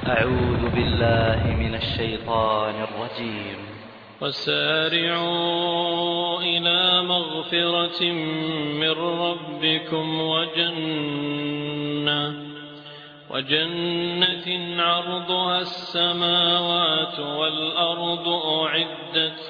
أعوذ بالله من الشيطان الرجيم وسارعوا إلى مغفرة من ربكم وجنة وجنة عرضها السماوات والأرض أعدت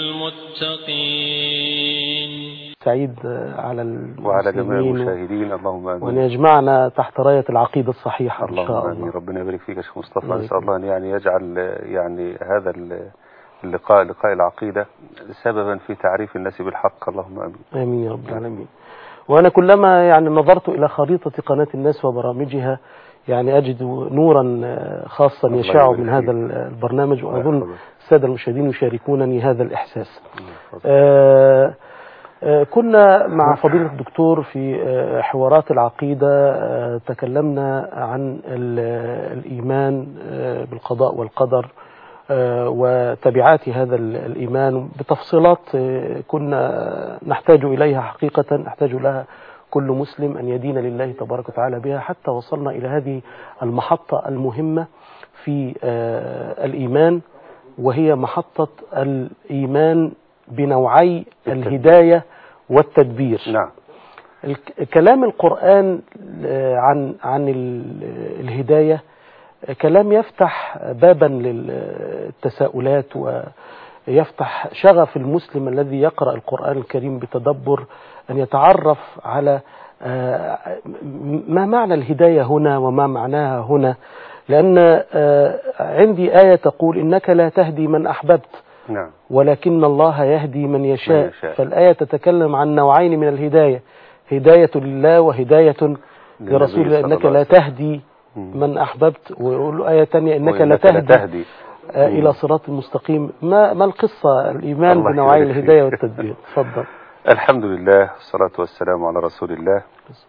للمتقين سعيد على وعلى جميع المسلمين المشاهدين اللهم وأن امين يجمعنا تحت راية العقيدة الصحيحة إن اللهم شاء امين الله ربنا يبارك فيك يا شيخ مصطفى الله نسال الله ان يعني يجعل يعني هذا اللقاء لقاء العقيده سببا في تعريف الناس بالحق اللهم امين آمين يا رب العالمين وأنا كلما يعني نظرت إلى خريطة قناة الناس وبرامجها يعني أجد نورا خاصا الله يشع يبارك من فيك. هذا البرنامج الله وأظن يحفظك. السادة المشاهدين يشاركونني هذا الإحساس الله يحفظك. آه، آه، كنا مع فضيلة الدكتور في آه، حوارات العقيدة آه، تكلمنا عن ال- الإيمان آه، بالقضاء والقدر آه، وتبعات هذا ال- الإيمان بتفصيلات آه، كنا نحتاج إليها حقيقة نحتاج لها كل مسلم أن يدين لله تبارك وتعالى بها حتى وصلنا إلى هذه المحطة المهمة في آه، الإيمان وهي محطة الإيمان بنوعي الهداية والتدبير نعم الك- كلام القرآن آه، عن عن ال- الهداية آه، كلام يفتح بابا للتساؤلات ويفتح شغف المسلم الذي يقرأ القرآن الكريم بتدبر أن يتعرف على آه، ما معنى الهداية هنا وما معناها هنا لأن آه، عندي آية تقول إنك لا تهدي من أحببت نعم ولكن الله يهدي من يشاء, من يشاء. فالآية تتكلم عن نوعين من الهداية هداية لله وهداية لرسول الله صلى إنك الله لا عليه وسلم. تهدي مم. من أحببت ويقول له آية تانية إنك لا وإنك تهدي, تهدي آه مم. إلى صراط مستقيم ما ما القصة الإيمان الله بنوعي يبارك فيك. الهداية والتدبير تفضل الحمد لله والصلاة والسلام على رسول الله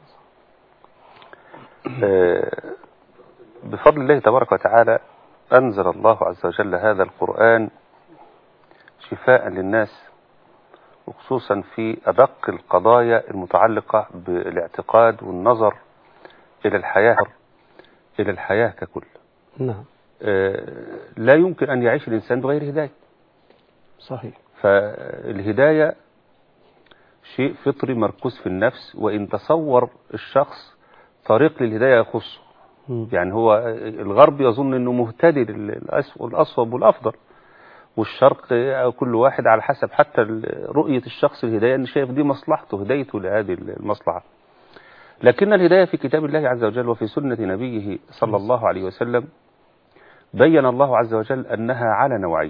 آه، بفضل الله تبارك وتعالى أنزل الله عز وجل هذا القرآن شفاء للناس وخصوصا في أدق القضايا المتعلقة بالاعتقاد والنظر إلى الحياة إلى الحياة ككل نعم آه، لا يمكن أن يعيش الإنسان بغير هداية صحيح فالهداية شيء فطري مركوز في النفس وإن تصور الشخص طريق للهداية يخصه مم. يعني هو الغرب يظن أنه مهتدي للأس- الأصوب والأفضل والشرق كل واحد على حسب حتى ال- رؤية الشخص الهداية أن شايف دي مصلحته هدايته لهذه المصلحة لكن الهداية في كتاب الله عز وجل وفي سنة نبيه صلى الله عليه وسلم بين الله عز وجل أنها على نوعين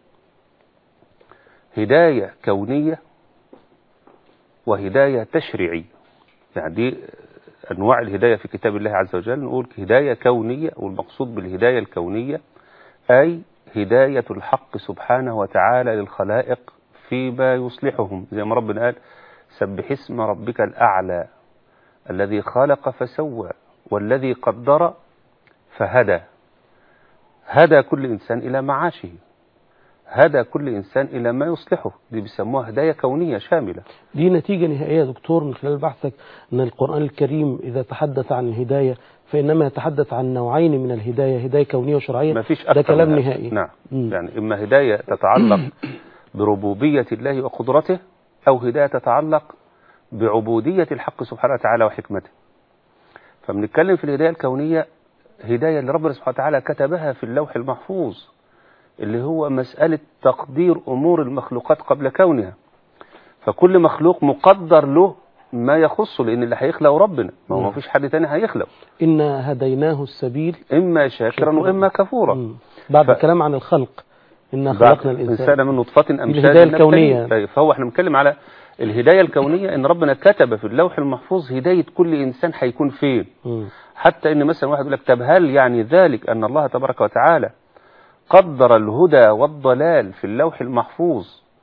هداية كونية وهداية تشريعية يعني دي أنواع الهداية في كتاب الله عز وجل نقول هداية كونية والمقصود بالهداية الكونية أي هداية الحق سبحانه وتعالى للخلائق فيما يصلحهم زي ما ربنا قال سبح اسم ربك الأعلى الذي خلق فسوى والذي قدر فهدى هدى كل إنسان إلى معاشه هدى كل إنسان إلى ما يصلحه دي بيسموها هداية كونية شاملة دي نتيجة نهائية يا دكتور من خلال بحثك أن القرآن الكريم إذا تحدث عن الهداية فإنما يتحدث عن نوعين من الهداية هداية كونية وشرعية ما فيش ده أكثر كلام من هذا. نهائي نعم مم. يعني إما هداية تتعلق بربوبية الله وقدرته أو هداية تتعلق بعبودية الحق سبحانه وتعالى وحكمته فبنتكلم في الهداية الكونية هداية اللي ربنا سبحانه وتعالى كتبها في اللوح المحفوظ اللي هو مسألة تقدير أمور المخلوقات قبل كونها فكل مخلوق مقدر له ما يخصه لأن اللي هيخلقه ربنا ما هو نعم. ما فيش حد تاني هيخلق إنا هديناه السبيل إما شاكرا شكراً. وإما كفورا مم. بعد ف- الكلام عن الخلق إنا بعد خلقنا الإنسان الإنسان من نطفة أمشاج الهداية نبتليه. الكونية. طيب، فهو احنا بنتكلم على الهداية الكونية إن ربنا كتب في اللوح المحفوظ هداية كل إنسان هيكون فين مم. حتى إن مثلا واحد يقول لك طب هل يعني ذلك أن الله تبارك وتعالى قدر الهدى والضلال في اللوح المحفوظ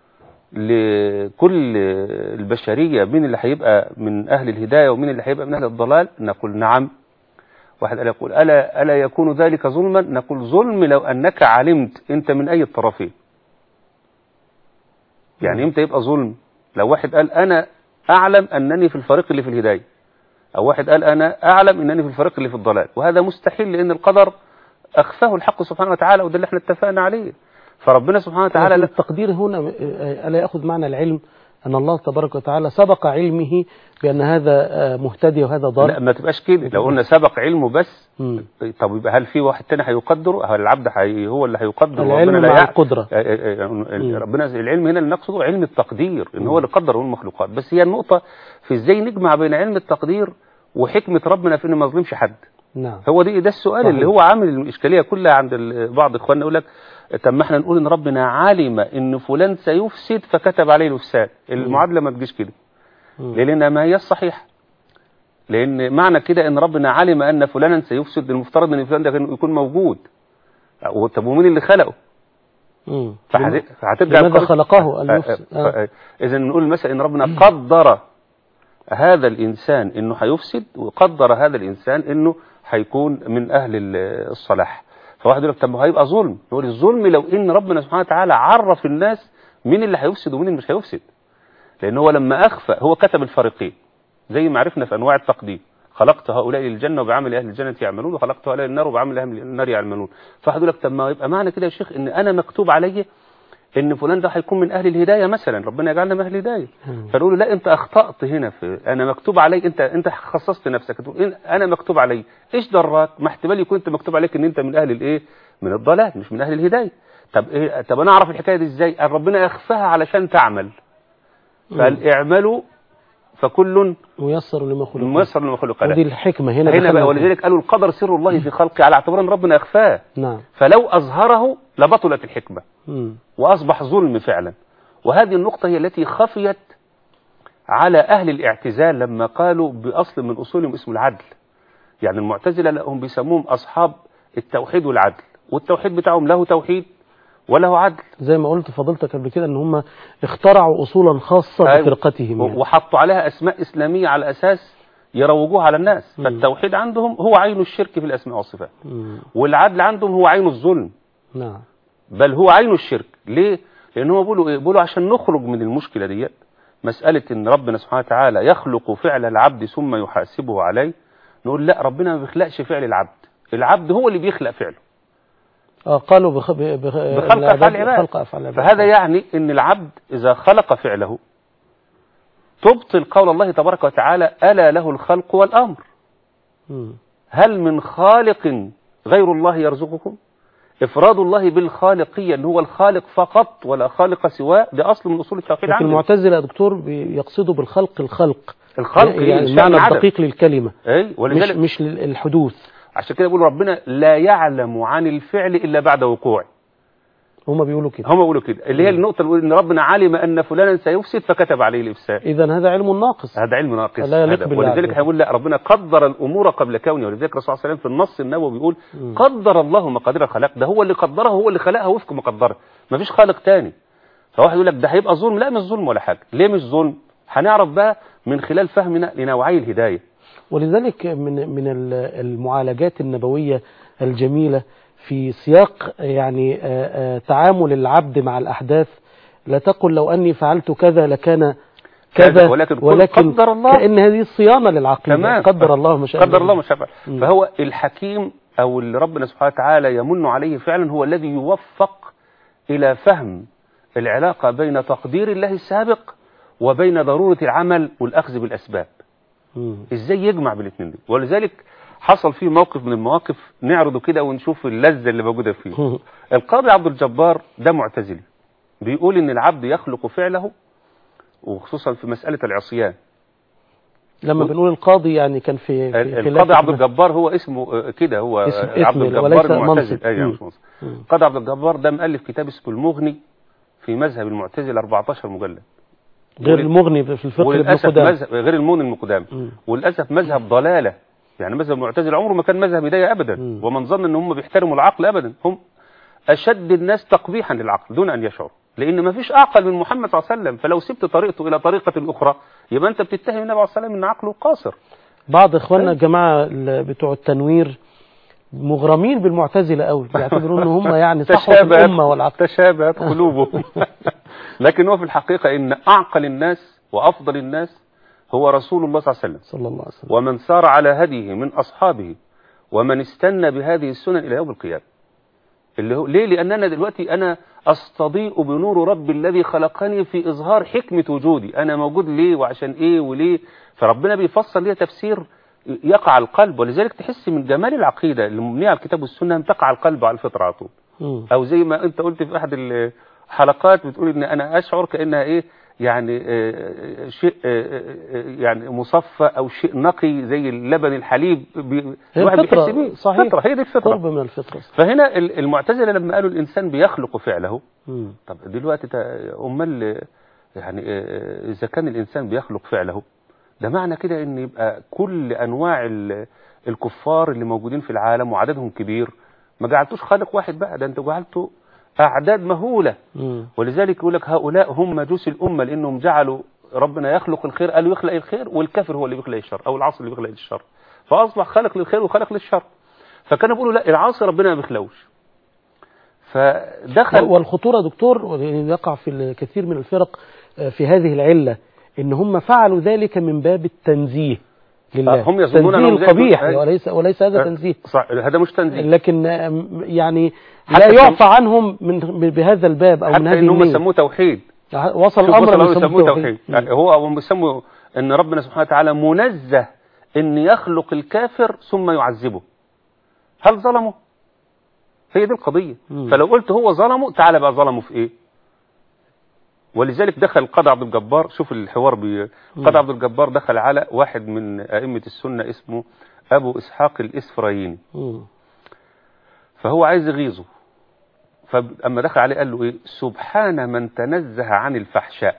لكل البشرية مين اللي هيبقى من أهل الهداية ومين اللي هيبقى من أهل الضلال نقول نعم واحد قال يقول ألا, ألا يكون ذلك ظلما نقول ظلم لو أنك علمت أنت من أي الطرفين يعني امتى يبقى ظلم لو واحد قال أنا أعلم أنني في الفريق اللي في الهداية أو واحد قال أنا أعلم أنني في الفريق اللي في الضلال وهذا مستحيل لأن القدر أخفاه الحق سبحانه وتعالى وده اللي احنا اتفقنا عليه فربنا سبحانه وتعالى تعالى لا التقدير هنا آه، ألا يأخذ معنى العلم أن الله تبارك وتعالى سبق علمه بأن هذا آه، مهتدي وهذا لا ضال ما تبقاش كده لو قلنا سبق علمه بس مم. طب يبقى هل في واحد تاني هيقدره هل العبد حي هو اللي هيقدر العلم وربنا لا مع يعلم؟ القدرة آه، آه، آه، ربنا العلم هنا اللي نقصده علم التقدير ان هو اللي قدر المخلوقات بس هي النقطة في ازاي نجمع بين علم التقدير وحكمة ربنا في انه ما يظلمش حد نعم هو دي ده السؤال صحيح. اللي هو عامل الاشكاليه كلها عند ال- بعض اخواننا يقول لك طب ما احنا نقول ان ربنا علم ان فلان سيفسد فكتب عليه الافساد المعادله ما تجيش كده مم. ليه؟ لان ما هي الصحيح لان معنى كده ان ربنا علم ان فلانا سيفسد المفترض ان فلان ده كان يكون موجود أو- طب ومين اللي خلقه مم. فهت- فهترجع لماذا القضية- خلقه أن يفسد؟ آه، آه، اذا نقول مثلا ان ربنا قدر هذا الانسان انه هيفسد وقدر هذا الانسان انه هيكون من اهل ال- الصلاح فواحد يقول لك طب ما هو هيبقى ظلم نقول الظلم لو ان ربنا سبحانه وتعالى عرف الناس مين اللي هيفسد ومين اللي مش هيفسد لان هو لما اخفى هو كتب الفريقين زي ما عرفنا في انواع التقدير خلقت هؤلاء للجنه وبعمل اهل الجنه يعملون وخلقت هؤلاء للنار وبعمل اهل النار يعملون فواحد يقول لك طب ما يبقى معنى كده يا شيخ ان انا مكتوب علي ان فلان ده هيكون من اهل الهدايه مثلا ربنا يجعلنا من اهل الهدايه مم. فنقول له لا انت اخطات هنا في انا مكتوب علي انت انت خصصت نفسك تقول إن انا مكتوب علي ايش دراك ما احتمال يكون انت مكتوب عليك ان انت من اهل الايه من الضلال مش من اهل الهدايه طب ايه طب انا اعرف الحكايه دي ازاي قال ربنا يخفاها علشان تعمل فقال اعملوا فكل ميسر لما خلق ميسر لما خلق له ودي الحكمة هنا هنا بقى دخلنا ولذلك قالوا القدر سر الله في خلقه على اعتبار ان ربنا اخفاه نعم فلو اظهره لبطلت الحكمه مم. وأصبح ظلم فعلا وهذه النقطة هي التي خفيت على أهل الاعتزال لما قالوا بأصل من أصولهم اسمه العدل يعني المعتزلة لا، هم بيسموهم أصحاب التوحيد والعدل والتوحيد بتاعهم له توحيد وله عدل زي ما قلت فضلتك قبل كده ان هم اخترعوا اصولا خاصة أيوة. بفرقتهم يعني. وحطوا عليها أسماء إسلامية على أساس يروجوها على الناس مم. فالتوحيد عندهم هو عين الشرك في الأسماء والصفات مم. والعدل عندهم هو عين الظلم نعم بل هو عين الشرك ليه لان هو بيقولوا ايه بيقولوا عشان نخرج من المشكله ديت مساله ان ربنا سبحانه وتعالى يخلق فعل العبد ثم يحاسبه عليه نقول لا ربنا ما بيخلقش فعل العبد العبد هو اللي بيخلق فعله آه قالوا بخ... ب... بخ... بخلق افعال العباد خلق افعال العباد فهذا يعني ان العبد اذا خلق فعله تبطل قول الله تبارك وتعالى الا له الخلق والامر مم. هل من خالق غير الله يرزقكم افراد الله بالخالقيه اللي هو الخالق فقط ولا خالق سواه ده اصل من اصول التوحيد لكن عندنا المعتزلة يا دكتور بيقصدوا بالخلق الخلق الخلق يعني يعني المعنى الدقيق للكلمة اي مش ولذلك مش الحدوث عشان كده بيقول ربنا لا يعلم عن الفعل الا بعد وقوعه هم بيقولوا كده هم بيقولوا كده اللي هي النقطه اللي بيقول ان ربنا علم ان فلانا سيفسد فكتب عليه الافساد اذا هذا علم ناقص هذا علم ناقص لا يليق هذا. بالله عز ولذلك وجل. هيقول لا ربنا قدر الامور قبل كونه ولذلك الرسول صلى الله عليه وسلم في النص النبوي بيقول مم. قدر الله مقادير الخلق ده هو اللي قدرها هو اللي خلقها وفق مقدرها مفيش خالق تاني فواحد يقول لك ده هيبقى ظلم لا مش ظلم ولا حاجه ليه مش ظلم هنعرف بقى من خلال فهمنا لنوعي الهدايه ولذلك من من ال- المعالجات النبوية الجميلة في سياق يعني آه، آه، تعامل العبد مع الأحداث لا تقل لو أني فعلت كذا لكان كذا، كذا ولكن قل ولكن قدر الله. كأن هذه الصيانة للعقيدة تمام قدر الله ما شاء قدر الله ما شاء فعل مم. فهو الحكيم او اللي ربنا سبحانه وتعالى يمن عليه فعلا هو الذي يوفق الى فهم العلاقه بين تقدير الله السابق وبين ضروره العمل والاخذ بالاسباب مم. ازاي يجمع بالاثنين دول ولذلك حصل فيه موقف من المواقف نعرضه كده ونشوف اللذه اللي موجوده فيه القاضي عبد الجبار ده معتزلي بيقول ان العبد يخلق فعله وخصوصا في مساله العصيان لما بنقول القاضي يعني كان في في في القاضي لافت عبد ما- الجبار هو اسمه آه، كده هو آه، اسم- عبد اسم الجبار وليس المعتزل منصب. ايوه مم. مش منصب مم. القاضي عبد الجبار ده مؤلف كتاب اسمه المغني في مذهب المعتزله 14 مجلد غير المغني في الفقه لابن وللاسف قدامه مذهب غير المغني المقدام مم. وللاسف مذهب ضلاله يعني مذهب المعتزله عمره ما كان مذهب هدايه ابدا مم. ومن ظن ان هم بيحترموا العقل ابدا هم اشد الناس تقبيحا للعقل دون ان يشعروا لان ما فيش اعقل من محمد صلى الله عليه وسلم فلو سبت طريقته الى طريقه اخرى يبقى انت بتتهم النبي عليه الصلاه والسلام ان عقله قاصر بعض اخواننا الجماعه ال- بتوع التنوير مغرمين بالمعتزله قوي بيعتبروا ان هم يعني صحوه الامه والعقل تشابهت قلوبهم لكن هو في الحقيقه ان اعقل الناس وافضل الناس هو رسول الله صلى الله عليه وسلم صلى الله عليه وسلم ومن سار على هديه من اصحابه ومن استنى بهذه السنن الى يوم القيامه اللي هو ليه لان انا دلوقتي انا استضيء بنور ربي الذي خلقني في اظهار حكمه وجودي انا موجود ليه وعشان ايه وليه فربنا بيفسر ليها تفسير يقع على القلب ولذلك تحس من جمال العقيده اللي مبنيه على الكتاب والسنه ان تقع على القلب وعلى الفطره على طول مم. او زي ما انت قلت في احد الحلقات بتقول ان انا اشعر كانها ايه يعني آه، آه، شيء آه، آه، يعني مصفى او شيء نقي زي اللبن الحليب بي- هي الواحد الفطرة، بيحس بيه صحيح. فطرة هي دي الفطره قرب من الفطرة فهنا ال- المعتزله لما قالوا الانسان بيخلق فعله مم. طب دلوقتي تا- امال يعني آه، اذا كان الانسان بيخلق فعله ده معنى كده ان يبقى كل انواع ال- الكفار اللي موجودين في العالم وعددهم كبير ما جعلتوش خالق واحد بقى ده انت جعلته اعداد مهوله مم. ولذلك يقول لك هؤلاء هم مجوس الامه لانهم جعلوا ربنا يخلق الخير قالوا يخلق الخير والكافر هو اللي بيخلق الشر او العاصي اللي بيخلق الشر فاصبح خالق للخير وخالق للشر فكانوا بيقولوا لا العاصي ربنا ما بيخلقوش فدخل والخطورة دكتور يقع في الكثير من الفرق آه، في هذه العلة ان هم فعلوا ذلك من باب التنزيه لله آه، هم يظنون تنزيه أنهم زي القبيح كل- وليس وليس هذا آه، تنزيه صح هذا مش تنزيه لكن آه، يعني حتى لا في- يعفى عنهم من بهذا الباب او من حتى هذه ان هم النية سموه توحيد وصل شوف الامر وصل أن أمر يسموه يسموه توحيد توحيد هو هم بيسموا ان ربنا سبحانه وتعالى منزه ان يخلق الكافر ثم يعذبه هل ظلمه هي دي القضيه مم. فلو قلت هو ظلمه تعالى بقى ظلمه في ايه ولذلك دخل القاضي عبد الجبار شوف الحوار بي القاضي عبد الجبار دخل على واحد من ائمه السنه اسمه ابو اسحاق الاسفرايني مم. فهو عايز يغيظه فاما دخل عليه قال له ايه سبحان من تنزه عن الفحشاء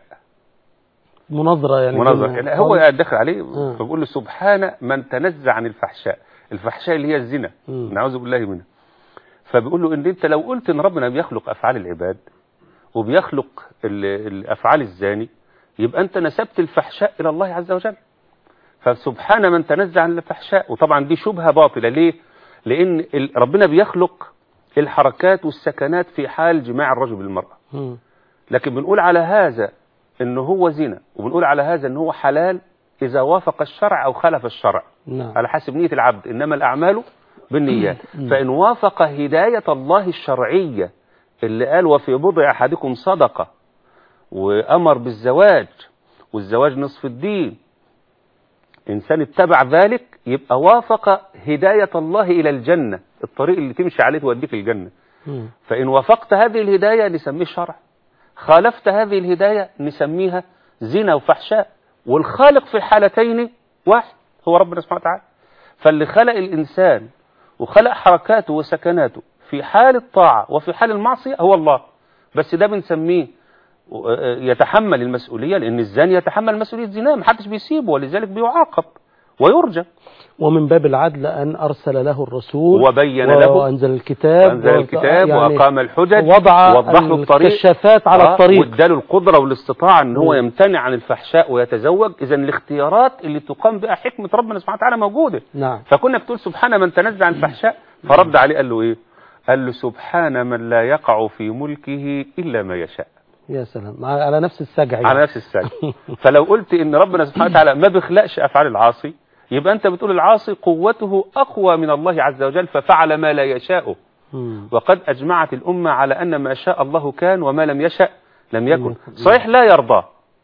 مناظرة يعني مناظر بين- يعني هو قاعد داخل عليه آه. فبقول له سبحان من تنزه عن الفحشاء الفحشاء اللي هي الزنا مم. نعوذ بالله منها فبيقول له ان انت لو قلت ان ربنا بيخلق افعال العباد وبيخلق ال- الافعال الزاني يبقى انت نسبت الفحشاء الى الله عز وجل فسبحان من تنزه عن الفحشاء وطبعا دي شبهه باطله ليه لان ال- ربنا بيخلق الحركات والسكنات في حال جماع الرجل بالمراه مم. لكن بنقول على هذا انه هو زنا وبنقول على هذا انه هو حلال اذا وافق الشرع او خالف الشرع نعم على حسب نية العبد انما الاعمال بالنيات فان وافق هداية الله الشرعية اللي قال وفي بضع احدكم صدقة وامر بالزواج والزواج نصف الدين انسان اتبع ذلك يبقى وافق هداية الله الى الجنة الطريق اللي تمشي عليه توديك الجنة مم. فإن وافقت هذه الهداية نسميه شرع خالفت هذه الهداية نسميها زنا وفحشاء والخالق في الحالتين واحد هو ربنا سبحانه وتعالى فاللي خلق الإنسان وخلق حركاته وسكناته في حال الطاعة وفي حال المعصية هو الله بس ده بنسميه يتحمل المسؤولية لأن الزاني يتحمل مسؤولية زناه محدش بيسيبه ولذلك بيعاقب ويرجى ومن باب العدل أن أرسل له الرسول وبين له وأنزل الكتاب وأنزل الكتاب يعني وأقام الحجج وضع ووضح له الطريق الكشافات على آه، الطريق واداله القدره والاستطاعه ان هو مم. يمتنع عن الفحشاء ويتزوج اذا الاختيارات اللي تقام بها حكمه ربنا سبحانه وتعالى موجوده نعم فكنا بتقول سبحان من تنزع عن الفحشاء فرد عليه قال له ايه قال له سبحان من لا يقع في ملكه الا ما يشاء يا سلام على نفس السجع على نفس السجن فلو قلت ان ربنا سبحانه وتعالى ما بيخلقش افعال العاصي يبقى انت بتقول العاصي قوته اقوى من الله عز وجل ففعل ما لا يشاء مم. وقد أجمعت الأمة على أن ما شاء الله كان وما لم يشأ لم يكن يكن. صحيح لا يرضى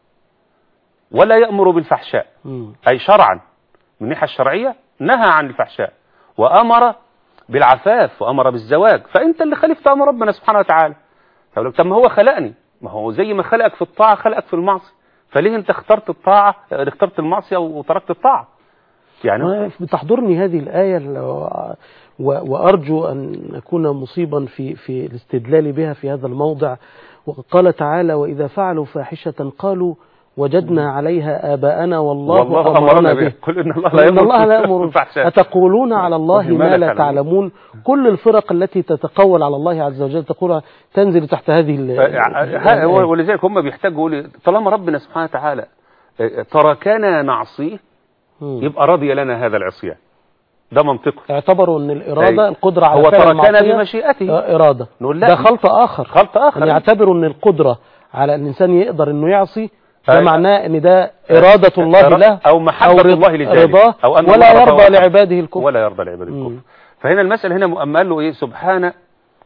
ولا يأمر بالفحشاء مم. أي شرعا من الناحية الشرعية نهى عن الفحشاء وأمر بالعفاف وأمر بالزواج فأنت اللي خالفت أمر ربنا سبحانه وتعالى طب طب ما هو خلقني ما هو زي ما خلقك في الطاعة خلقك في المعصية فليه أنت اخترت الطاعة اخترت المعصية وتركت الطاعة يعني بتحضرني هذه الآية لو- و- وأرجو أن أكون مصيبا في في الاستدلال بها في هذا الموضع وقال تعالى وإذا فعلوا فاحشة قالوا وجدنا عليها آباءنا والله, والله أمرنا به قل إن الله لا إن الله لا يأمر بالفحشاء أتقولون على الله ما ما لا لا تعلمون كل الفرق التي تتقول على الله عز وجل تقول تنزل تحت هذه ال- ها- هو- ولذلك هم بيحتاجوا يقولوا طالما ربنا سبحانه وتعالى آه، تركنا نعصيه مم. يبقى رضي لنا هذا العصيان ده منطقه اعتبروا أن الإرادة أي. القدرة على هو فعل تركنا المعصية بمشيئته آه، إرادة نقول لا ده خلط آخر خلط أن آخر يعتبروا أن القدرة على أن الإنسان يقدر أنه يعصي ده أي. معناه أن ده إرادة الله إرادة- له أو محبة رض- الله لذلك. رضاه أو أن ولا الله يرضى رضاه. لعباده الكفر ولا يرضى لعباد مم. الكفر فهنا المسألة هنا أما قال له إيه سبحانه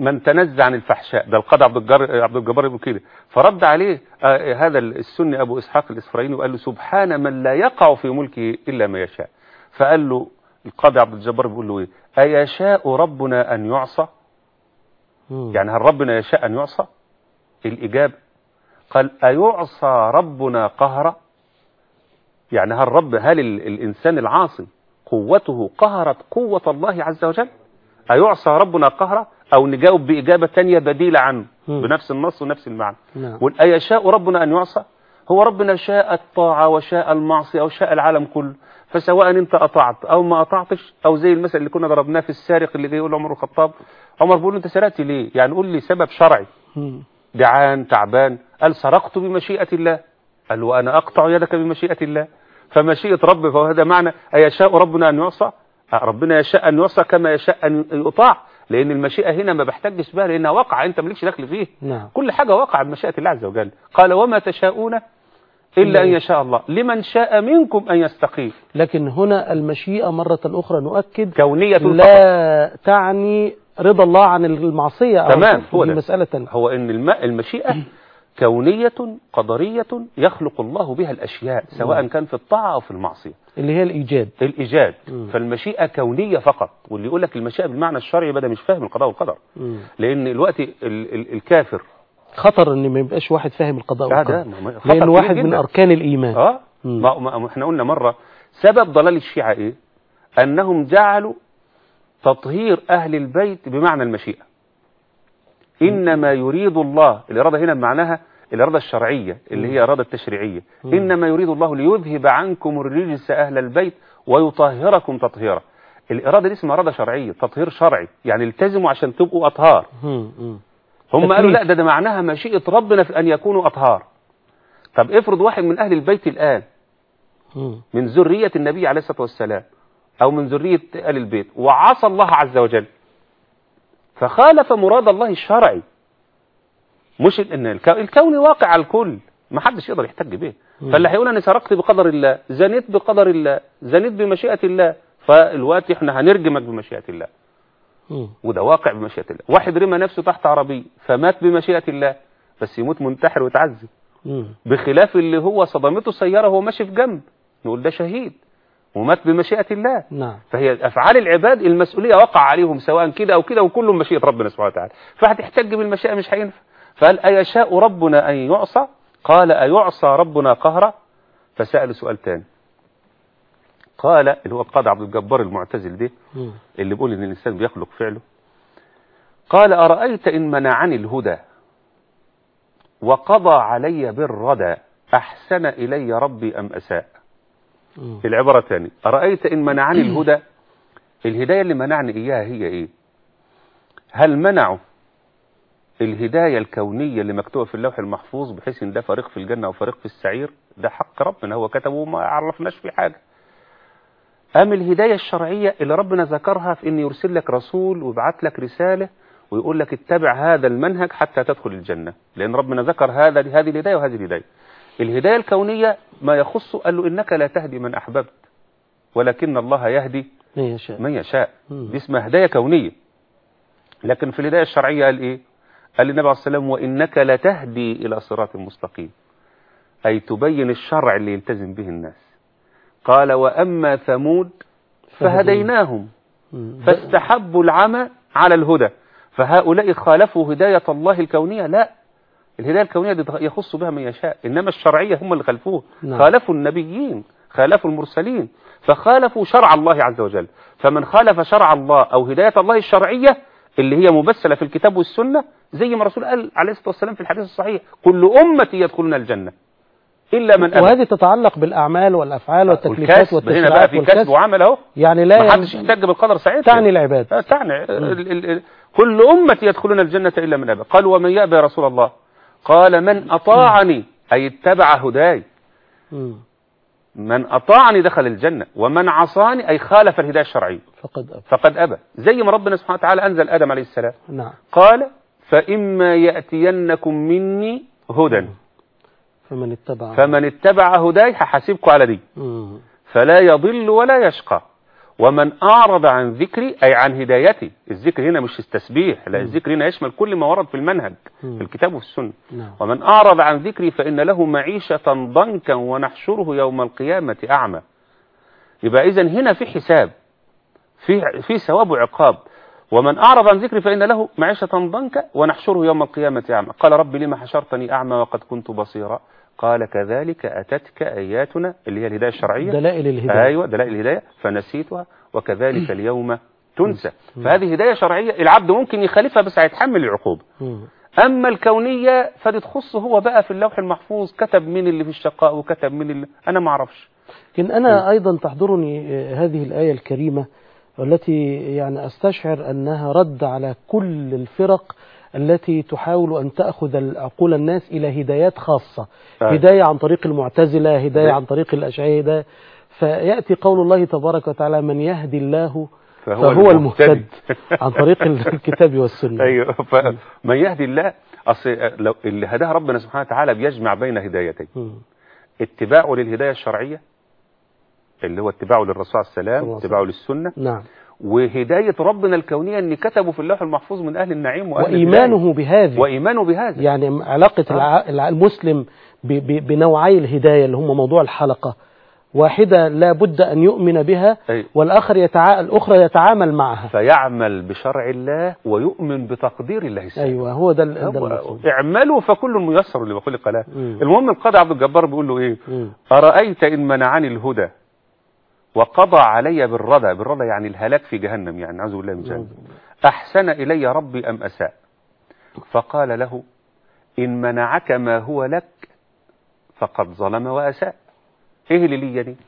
من تنزع عن الفحشاء ده القاضي عبد الجبار عبد الجبار بيقول كده فرد عليه آه، هذا السني ابو اسحاق الاسفرايني وقال له سبحان من لا يقع في ملكه الا ما يشاء فقال له القاضي عبد الجبار بيقول له ايه ايشاء ربنا ان يعصى مم. يعني هل ربنا يشاء ان يعصى الاجابه قال ايعصى ربنا قهرا يعني هل رب هل ال- الانسان العاصي قوته قهرت قوه الله عز وجل أيعصى ربنا قهرا أو نجاوب بإجابة تانية بديلة عنه مم. بنفس النص ونفس المعنى نعم قل أيشاء ربنا أن يعصى هو ربنا شاء الطاعة وشاء المعصية أو شاء العالم كله فسواء أنت أطعت أو ما أطعتش أو زي المثل اللي كنا ضربناه في السارق اللي جاي يقول عمر الخطاب عمر بيقول له أنت سرقت ليه يعني قول لي سبب شرعي مم. جعان تعبان قال سرقت بمشيئة الله قال وأنا أقطع يدك بمشيئة الله فمشيئة ربي فهذا معنى أيشاء ربنا أن يعصى آه، ربنا يشاء أن يعصى كما يشاء أن يطاع لأن المشيئة هنا ما بحتجش بها لأنها واقعة أنت مالكش دخل فيه نعم كل حاجة واقعة بمشيئة الله عز وجل قال وما تشاءون إلا أن يشاء الله لمن شاء منكم أن يستقيم لكن هنا المشيئة مرة أخرى نؤكد كونية فقط. لا تعني رضا الله عن المعصية أو تمام، الكفر، هو دي ده. مسألة تانية. هو ان الم- المشيئة كونية قدرية يخلق الله بها الأشياء سواء كان في الطاعة أو في المعصية اللي هي الإيجاد الإيجاد مم. فالمشيئة كونية فقط واللي يقول لك المشيئة بالمعنى الشرعي بدأ مش فاهم القضاء والقدر مم. لأن الوقت ال ال الكافر خطر ان ما يبقاش واحد فاهم القضاء لا والقدر ده ما- ما- خطر لأنه كبير واحد من جدا. أركان الإيمان اه مم. ما ما- ما احنا قلنا مرة سبب ضلال الشيعة ايه انهم جعلوا تطهير اهل البيت بمعنى المشيئة انما يريد الله الارادة هنا بمعناها الارادة الشرعية اللي هي الارادة التشريعية مم. انما يريد الله ليذهب عنكم الرجس اهل البيت ويطهركم تطهيرا الاراده دي اسمها اراده شرعيه تطهير شرعي يعني التزموا عشان تبقوا اطهار مم. مم. هم تكليف. قالوا لا ده, ده معناها مشيئه ربنا في ان يكونوا اطهار طب افرض واحد من اهل البيت الان مم. من ذرية النبي عليه الصلاة والسلام أو من ذرية آل البيت وعصى الله عز وجل فخالف مراد الله الشرعي مش ان الكو- الكون واقع على الكل ما حدش يقدر يحتج به مم. فاللي هيقول انا سرقت بقدر الله زنيت بقدر الله زنيت بمشيئة الله فالوقت احنا هنرجمك بمشيئة الله مم. وده واقع بمشيئة الله واحد رمى نفسه تحت عربية فمات بمشيئة الله بس يموت منتحر ويتعذب مم. بخلاف اللي هو صدمته سيارة وهو ماشي في جنب نقول ده شهيد ومات بمشيئة الله نعم فهي أفعال العباد المسؤولية وقع عليهم سواء كده أو كده وكلهم مشيئة ربنا سبحانه وتعالى فهتحتج بالمشيئة مش هينفع فقال أيشاء ربنا أن يعصى قال أيعصى ربنا قهرا فسأل سؤال تاني قال اللي هو القاضي عبد الجبار المعتزل ده مم. اللي بيقول ان الانسان بيخلق فعله قال ارايت ان منعني الهدى وقضى علي بالردى احسن الي ربي ام اساء مم. العباره تاني ارايت ان منعني الهدى الهدايه اللي منعني اياها هي ايه هل منعوا الهدايه الكونيه اللي مكتوبه في اللوح المحفوظ بحيث ان ده فريق في الجنه وفريق في السعير ده حق ربنا هو كتبه وما عرفناش فيه حاجه أم الهداية الشرعية اللي ربنا ذكرها في أن يرسل لك رسول ويبعت لك رسالة ويقول لك اتبع هذا المنهج حتى تدخل الجنة لأن ربنا ذكر هذا هذه الهداية وهذه الهداية الهداية الكونية ما يخص قال له إنك لا تهدي من أحببت ولكن الله يهدي من يشاء من يشاء مم. دي اسمها هداية كونية لكن في الهداية الشرعية قال إيه قال النبي عليه الصلاة والسلام وإنك لتهدي إلى صراط مستقيم أي تبين الشرع اللي يلتزم به الناس قال وأما ثمود فهديناهم مم. فاستحبوا العمى على الهدى فهؤلاء خالفوا هداية الله الكونية لا الهداية الكونية دي يخص بها من يشاء إنما الشرعية هم اللي خالفوه نعم. خالفوا النبيين خالفوا المرسلين فخالفوا شرع الله عز وجل فمن خالف شرع الله أو هداية الله الشرعية اللي هي مبسلة في الكتاب والسنة زي ما الرسول قال عليه الصلاة والسلام في الحديث الصحيح كل أمتي يدخلون الجنة إلا من أبى وهذه تتعلق بالأعمال والأفعال والتكليفات والكسب هنا بقى والتشريعات في كسب والكسب وعمل أهو يعني لا ما حدش ين- يحتج بالقدر ساعتها تعني العباد آه، تعني ال- ال- ال- كل أمتي يدخلون الجنة إلا من أبى قال ومن يأبى يا رسول الله قال من أطاعني أي اتبع هداي مم. من أطاعني دخل الجنة ومن عصاني أي خالف الهداية الشرعية فقد أب فقد أبى زي ما ربنا سبحانه وتعالى أنزل آدم عليه السلام نعم قال فإما يأتينكم مني هدى فمن اتبع فمن اتبع هداي هحاسبكم على دي مم. فلا يضل ولا يشقى ومن أعرض عن ذكري أي عن هدايتي الذكر هنا مش التسبيح لا مم. الذكر هنا يشمل كل ما ورد في المنهج مم. في الكتاب وفي السنة نعم ومن أعرض عن ذكري فإن له معيشة ضنكا ونحشره يوم القيامة أعمى يبقى إذن هنا في حساب في في ثواب وعقاب ومن أعرض عن ذكري فإن له معيشة ضنكا ونحشره يوم القيامة أعمى قال رب لما حشرتني أعمى وقد كنت بصيرا قال كذلك أتتك آياتنا اللي هي الهداية الشرعية دلائل الهداية ايوه دلائل الهدايه فنسيتها وكذلك اليوم تنسى فهذه هدايه شرعيه العبد ممكن يخالفها بس هيتحمل العقوبه مم. اما الكونيه فدي تخصه هو بقى في اللوح المحفوظ كتب مين اللي في الشقاء وكتب مين اللي انا ما اعرفش لكن أنا أيضا تحضرني آه، هذه الآية الكريمة والتي يعني أستشعر أنها رد على كل الفرق التي تحاول أن تأخذ عقول الناس إلى هدايات خاصة آه. هداية عن طريق المعتزلة هداية ده. عن طريق الأشعرية هداية فيأتي قول الله تبارك وتعالى من يهدي الله فهو, المهتد عن طريق الكتاب والسنة ايوه فمن يهدي الله اصل لو اللي هداه ربنا سبحانه وتعالى بيجمع بين هدايتين مم. اتباعه للهدايه الشرعيه اللي هو اتباعه للرسول عليه صلى الله السلام عليه اتباعه للسنه نعم وهداية ربنا الكونية ان كتبه في اللوح المحفوظ من اهل النعيم واهل وإيمانه بهذه الهداية. وايمانه بهذا يعني علاقة آه. الع- الع- المسلم ب- ب- بنوعي الهداية اللي هم موضوع الحلقة واحدة لا بد أن يؤمن بها أي. والآخر يتع... الأخرى يتعامل معها فيعمل بشرع الله ويؤمن بتقدير الله السابق أيوة هو ده, ال- ده هو المفهوم اعملوا فكل ميسر لما خلق له مم. المهم القاضي عبد الجبار بيقول له ايه مم. ارايت ان منعني الهدى وقضى علي بالردى بالردى يعني الهلاك في جهنم يعني نعوذ بالله من جهنم احسن الي ربي ام اساء فقال له ان منعك ما هو لك فقد ظلم واساء ايه اللي ليا دي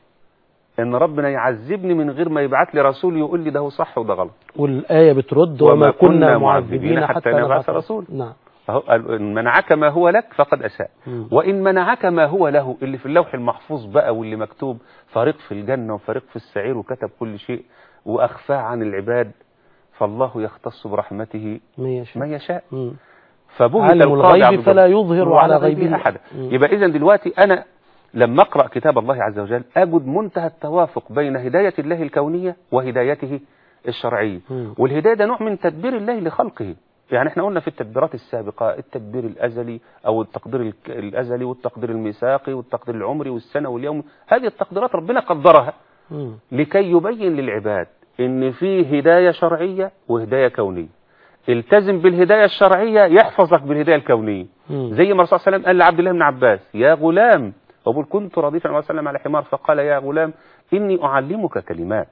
ان ربنا يعذبني من غير ما يبعت لي رسول يقول لي ده هو صح وده غلط والآية بترد وما وما كنا كنا معذبين معذبين حتى حتى نبعث نبعث رسول. نعم فهو قال ان منعك ما هو لك فقد اساء مم. وان منعك ما هو له اللي في اللوح المحفوظ بقى واللي مكتوب فريق في الجنه وفريق في السعير وكتب كل شيء واخفاه عن العباد فالله يختص برحمته ما يشاء من يشاء مم. فبهت عالم القاضي الغيب عبد فلا الجبار يظهر وعلى على غيبه احد مم. يبقى اذا دلوقتي انا لما اقرا كتاب الله عز وجل اجد منتهى التوافق بين هدايه الله الكونيه وهدايته الشرعيه مم. والهدايه ده نوع من تدبير الله لخلقه يعني احنا قلنا في التدبيرات السابقه التدبير الازلي او التقدير الك- الازلي والتقدير الميثاقي والتقدير العمري والسنه واليوم هذه التقديرات ربنا قدرها مم. لكي يبين للعباد ان في هدايه شرعيه وهدايه كونيه التزم بالهدايه الشرعيه يحفظك بالهدايه الكونيه مم. زي ما الرسول صلى الله عليه وسلم قال لعبد الله بن عباس يا غلام وبقول كنت رديفا عليه وسلم على حمار فقال يا غلام اني اعلمك كلمات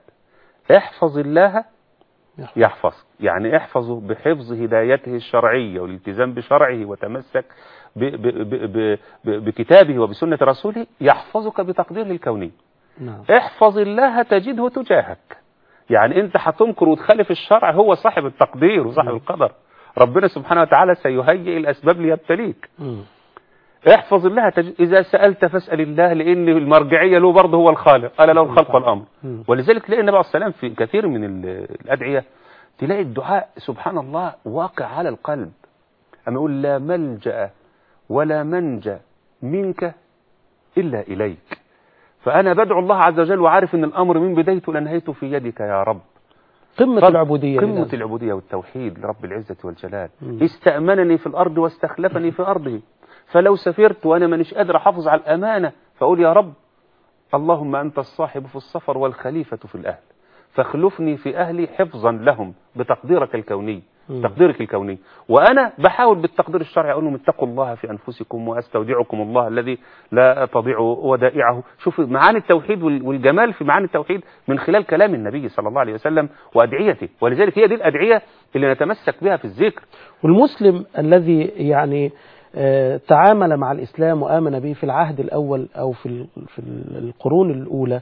احفظ الله يحفظ. يحفظك يعني احفظه بحفظ هدايته الشرعيه والالتزام بشرعه وتمسك ب ب ب ب ب بكتابه وبسنه رسوله يحفظك بتقديره الكوني نعم احفظ الله تجده تجاهك يعني انت هتنكر وتخالف الشرع هو صاحب التقدير وصاحب مم. القدر ربنا سبحانه وتعالى سيهيئ الاسباب ليبتليك مم. احفظ الله تجد اذا سالت فاسال الله لان المرجعيه له برضه هو الخالق قال له الخلق والامر مم. ولذلك تلاقي النبي عليه الصلاه والسلام في كثير من ال- الادعيه تلاقي الدعاء سبحان الله واقع على القلب اما يقول لا ملجا ولا منجا منك الا اليك فانا بدعو الله عز وجل وعارف ان الامر من بدايته لنهايته في يدك يا رب قمة طب العبودية قمة لله. العبودية والتوحيد لرب العزة والجلال مم. استأمنني في الأرض واستخلفني في أرضه فلو سافرت وأنا مانيش قادر أحافظ على الأمانة فأقول يا رب اللهم أنت الصاحب في السفر والخليفة في الأهل فاخلفني في أهلي حفظا لهم بتقديرك الكوني مم. تقديرك الكوني وأنا بحاول بالتقدير الشرعي أقول لهم اتقوا الله في أنفسكم وأستودعكم الله الذي لا تضيع ودائعه شوف معاني التوحيد وال- والجمال في معاني التوحيد من خلال كلام النبي صلى الله عليه وسلم وأدعيته ولذلك هي دي الأدعية اللي نتمسك بها في الذكر والمسلم الذي يعني آه، تعامل مع الإسلام وآمن به في العهد الأول أو في ال- في ال- القرون الأولى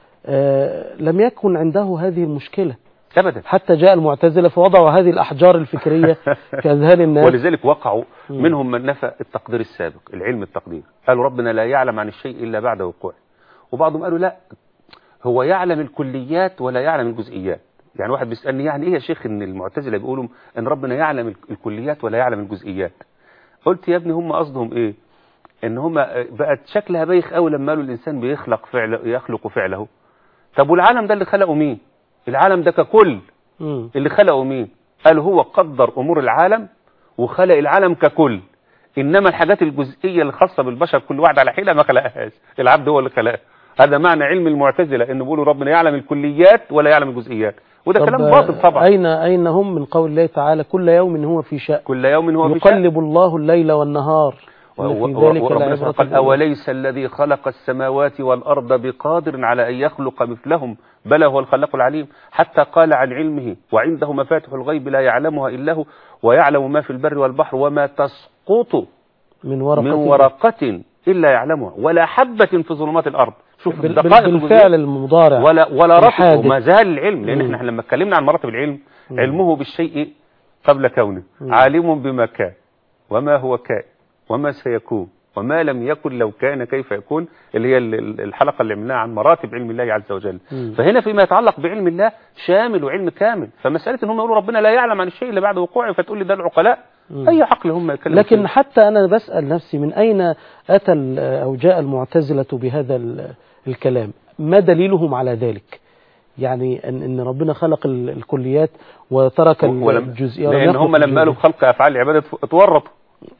آه، لم يكن عنده هذه المشكلة أبدا حتى جاء المعتزلة فوضعوا هذه الأحجار الفكرية في أذهان الناس ولذلك وقعوا مم. منهم من نفى التقدير السابق العلم التقدير قالوا ربنا لا يعلم عن الشيء إلا بعد وقوعه وبعضهم قالوا لا هو يعلم الكليات ولا يعلم الجزئيات يعني واحد بيسألني يعني ايه يا شيخ ان المعتزلة بيقولوا ان ربنا يعلم الكليات ولا يعلم الجزئيات قلت يا ابني هم قصدهم ايه ان هم بقت شكلها بايخ قوي لما قالوا الانسان بيخلق فعل يخلق فعله طب والعالم ده اللي خلقه مين العالم ده ككل مم. اللي خلقه مين قال هو قدر امور العالم وخلق العالم ككل انما الحاجات الجزئيه الخاصه بالبشر كل واحد على حيله ما خلقهاش العبد هو اللي خلقها هذا معنى علم المعتزله ان بيقولوا ربنا يعلم الكليات ولا يعلم الجزئيات وده طب كلام باطل طبعا أين أين هم من قول الله تعالى كل يوم هو في شأن كل يوم هو في شأن. يقلب الله الليل والنهار و- إن في و- ذلك وربنا لعبرة سبحانه قال لأولي- أوليس الذي خلق السماوات والأرض بقادر على أن يخلق مثلهم بلى هو الخلاق العليم حتى قال عن علمه وعنده مفاتح الغيب لا يعلمها إلا هو ويعلم ما في البر والبحر وما تسقط من ورقة من ورقة إلا يعلمها ولا حبة في ظلمات الأرض شوف بال- الدقائق بال- الجزئية. بالفعل المضارع ولا ولا رتب الحادث. وما زال العلم لان مم. احنا لما اتكلمنا عن مراتب العلم مم. علمه بالشيء قبل كونه مم. عالم بما كان وما هو كائن وما سيكون وما لم يكن لو كان كيف يكون اللي هي ال- ال- الحلقه اللي عملناها عن مراتب علم الله عز وجل مم. فهنا فيما يتعلق بعلم الله شامل وعلم كامل فمساله ان هم يقولوا ربنا لا يعلم عن الشيء اللي بعد وقوعه فتقول لي ده العقلاء مم. اي عقل هم يتكلموا لكن فيه. حتى أنا بسأل نفسي من أين أتى ال- أو جاء المعتزلة بهذا ال- الكلام ما دليلهم على ذلك يعني أن, إن ربنا خلق ال- الكليات وترك ال- ولم الجزئيات ولم لان يخلق هم لما قالوا الجزئيات. خلق افعال العباده اتورطوا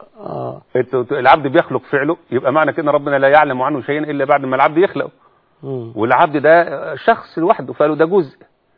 آه. انت- انت- العبد بيخلق فعله يبقى معنى كده ربنا لا يعلم عنه شيئا الا بعد ما العبد يخلقه مم. والعبد ده شخص لوحده فقالوا ده جزء